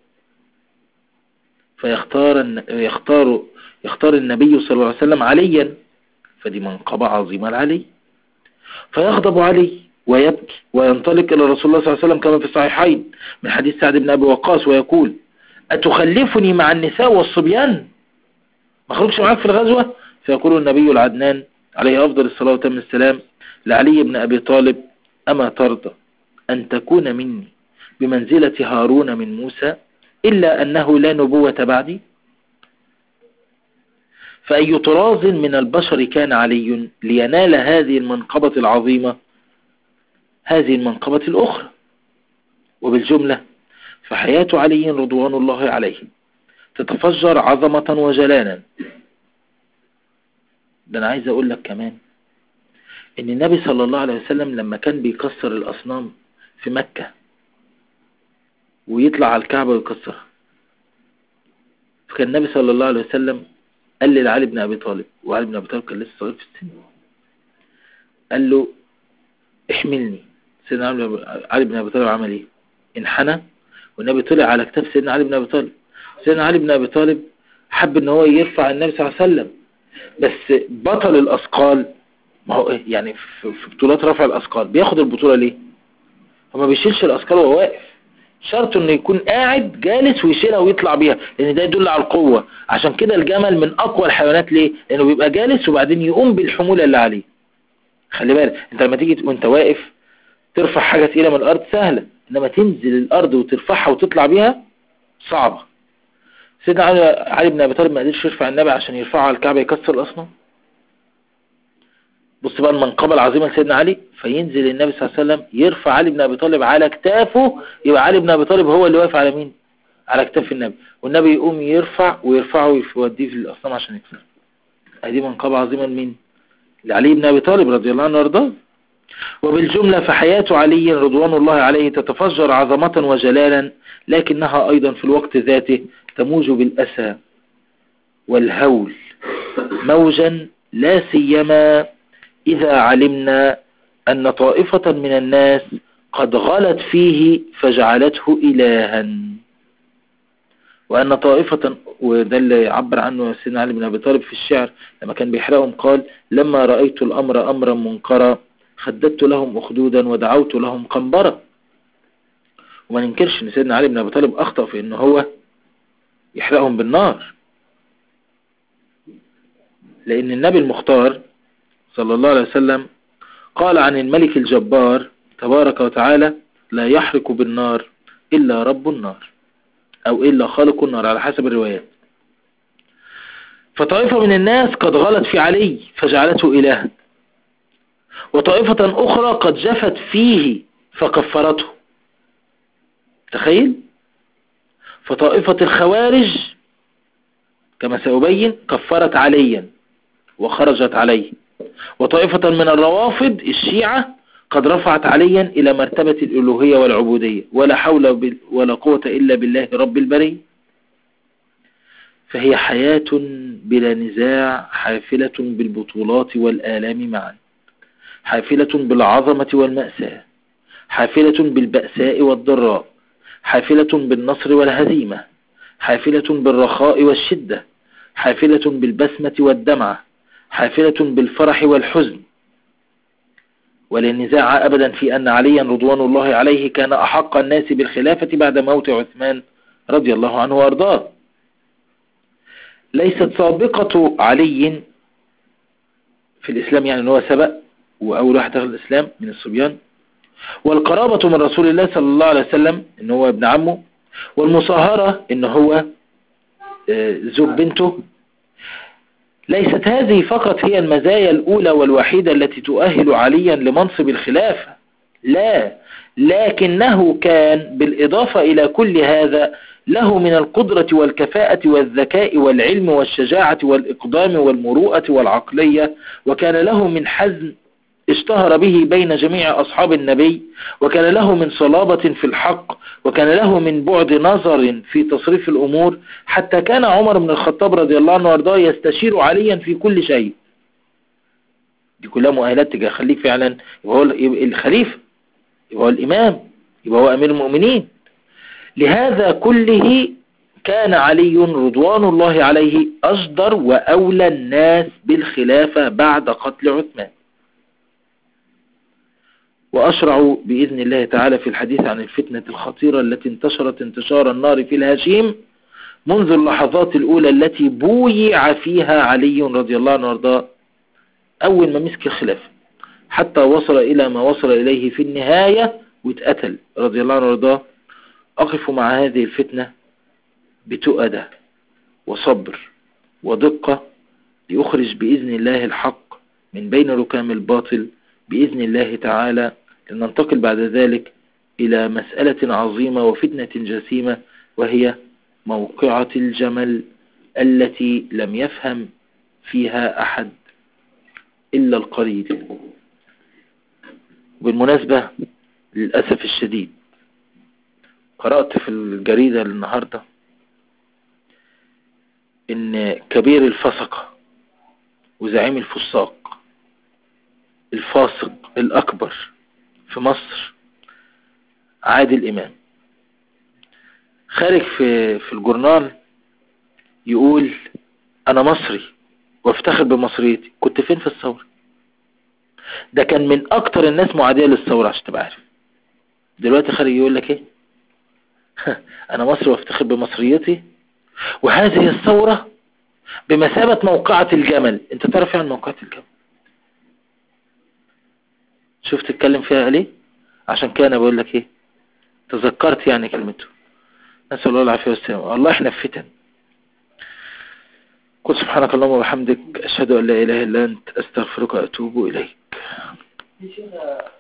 A: فيختار يختار يختار النبي صلى الله عليه وسلم عليا فدي منقبة عظيمة لعلي فيغضب علي ويبكي وينطلق إلى رسول الله صلى الله عليه وسلم كما في الصحيحين من حديث سعد بن أبي وقاص ويقول أتخلفني مع النساء والصبيان ما خرجش معاك في الغزوة فيقول النبي العدنان عليه أفضل الصلاة والسلام السلام لعلي بن أبي طالب أما ترضى أن تكون مني بمنزلة هارون من موسى إلا أنه لا نبوة بعدي فأي طراز من البشر كان علي لينال هذه المنقبة العظيمة هذه المنقبة الأخرى وبالجملة فحياة علي رضوان الله عليه تتفجر عظمة وجلالا ده أنا عايز أقول لك كمان إن النبي صلى الله عليه وسلم لما كان بيكسر الأصنام في مكة ويطلع على الكعبة ويكسرها فكان النبي صلى الله عليه وسلم قال لعلي بن أبي طالب وعلي بن أبي طالب كان لسه صغير في السن قال له احملني سيدنا علي بن أبي طالب عمل ايه انحنى والنبي طلع على كتاب سيدنا علي بن أبي طالب سيدنا علي بن أبي طالب حب ان هو يرفع النبي صلى الله عليه وسلم بس بطل الأثقال ما هو ايه يعني في في بطولات رفع الأثقال بياخد البطولة ليه هو ما بيشيلش الأثقال وهو واقف شرط انه يكون قاعد جالس ويشيلها ويطلع بيها لان ده يدل على القوة عشان كده الجمل من اقوى الحيوانات ليه لانه بيبقى جالس وبعدين يقوم بالحمولة اللي عليه خلي بالك انت لما تيجي وانت واقف ترفع حاجة تقيلة من الارض سهلة انما تنزل الارض وترفعها وتطلع بيها صعبة سيدنا علي, علي بن ابي طالب ما قدرش يرفع النبي عشان يرفعه على الكعبة يكسر الاصنام بص بقى المنقبة العظيمة لسيدنا علي فينزل النبي صلى الله عليه وسلم يرفع علي بن أبي طالب على كتافه يبقى علي بن أبي طالب هو اللي واقف على مين على كتاف النبي والنبي يقوم يرفع ويرفعه ويوديه في الأصنام عشان يكسر هذه منقبة عظيمة لمين لعلي بن أبي طالب رضي الله عنه وارضاه وبالجملة فحياة علي رضوان الله عليه تتفجر عظمة وجلالا لكنها أيضا في الوقت ذاته تموج بالأسى والهول موجا لا سيما إذا علمنا أن طائفة من الناس قد غلت فيه فجعلته إلها وأن طائفة وده اللي عبر عنه سيدنا علي بن أبي طالب في الشعر لما كان بيحرقهم قال لما رأيت الأمر أمرا منكرا خددت لهم أخدودا ودعوت لهم قنبرا وما ننكرش ان سيدنا علي بن أبي طالب أخطأ في أنه هو يحرقهم بالنار لأن النبي المختار صلى الله عليه وسلم قال عن الملك الجبار تبارك وتعالى لا يحرق بالنار إلا رب النار أو إلا خالق النار على حسب الروايات فطائفة من الناس قد غلت في علي فجعلته إلها وطائفة أخرى قد جفت فيه فكفرته تخيل فطائفة الخوارج كما سأبين كفرت عليا وخرجت عليه وطائفة من الروافض الشيعة قد رفعت عليا إلى مرتبة الألوهية والعبودية ولا حول ولا قوة إلا بالله رب البري فهي حياة بلا نزاع حافلة بالبطولات والآلام معا حافلة بالعظمة والمأساة حافلة بالبأساء والضراء حافلة بالنصر والهزيمة حافلة بالرخاء والشدة حافلة بالبسمة والدمعة حافلة بالفرح والحزن ولا نزاع أبدا في أن عليا رضوان الله عليه كان أحق الناس بالخلافة بعد موت عثمان رضي الله عنه وأرضاه ليست سابقة علي في الإسلام يعني أنه سبق وأول واحد دخل الإسلام من الصبيان والقرابة من رسول الله صلى الله عليه وسلم أنه هو ابن عمه والمصاهرة أنه هو زوج بنته ليست هذه فقط هي المزايا الأولى والوحيدة التي تؤهل عليا لمنصب الخلافة لا لكنه كان بالإضافة إلى كل هذا له من القدرة والكفاءة والذكاء والعلم والشجاعة والإقدام والمروءة والعقلية وكان له من حزم اشتهر به بين جميع أصحاب النبي وكان له من صلابة في الحق وكان له من بعد نظر في تصريف الأمور حتى كان عمر بن الخطاب رضي الله عنه وارضاه يستشير عليا في كل شيء دي كلها مؤهلات تجاه خليك فعلا يبقى هو الخليفة يبقى هو الإمام يبقى هو أمير المؤمنين لهذا كله كان علي رضوان الله عليه أصدر وأولى الناس بالخلافة بعد قتل عثمان وأشرع بإذن الله تعالى في الحديث عن الفتنة الخطيرة التي انتشرت انتشار النار في الهشيم منذ اللحظات الأولى التي بويع فيها علي رضي الله عنه وارضاه أول ما مسك الخلافة حتى وصل إلى ما وصل إليه في النهاية واتقتل رضي الله عنه وارضاه أقف مع هذه الفتنة بتؤدة وصبر ودقة ليخرج بإذن الله الحق من بين ركام الباطل بإذن الله تعالى لننتقل بعد ذلك إلى مسألة عظيمة وفتنة جسيمة وهي موقعة الجمل التي لم يفهم فيها أحد إلا القليل بالمناسبة للأسف الشديد قرأت في الجريدة النهاردة إن كبير الفسقة وزعيم الفساق الفاسق الأكبر في مصر عادل إمام خارج في, في الجورنال يقول أنا مصري وافتخر بمصريتي كنت فين في الثورة ده كان من أكتر الناس معادية للثورة عشان تبقى عارف دلوقتي خارج يقول لك إيه أنا مصري وافتخر بمصريتي وهذه الثورة بمثابة موقعة الجمل انت تعرف يعني موقعة الجمل شوف تتكلم فيها ليه عشان كده انا بقول لك ايه تذكرت يعني كلمته نسأل الله العافية والسلام والله احنا في فتن قل سبحانك اللهم وبحمدك أشهد أن لا إله إلا أنت أستغفرك وأتوب إليك
C: في شيخ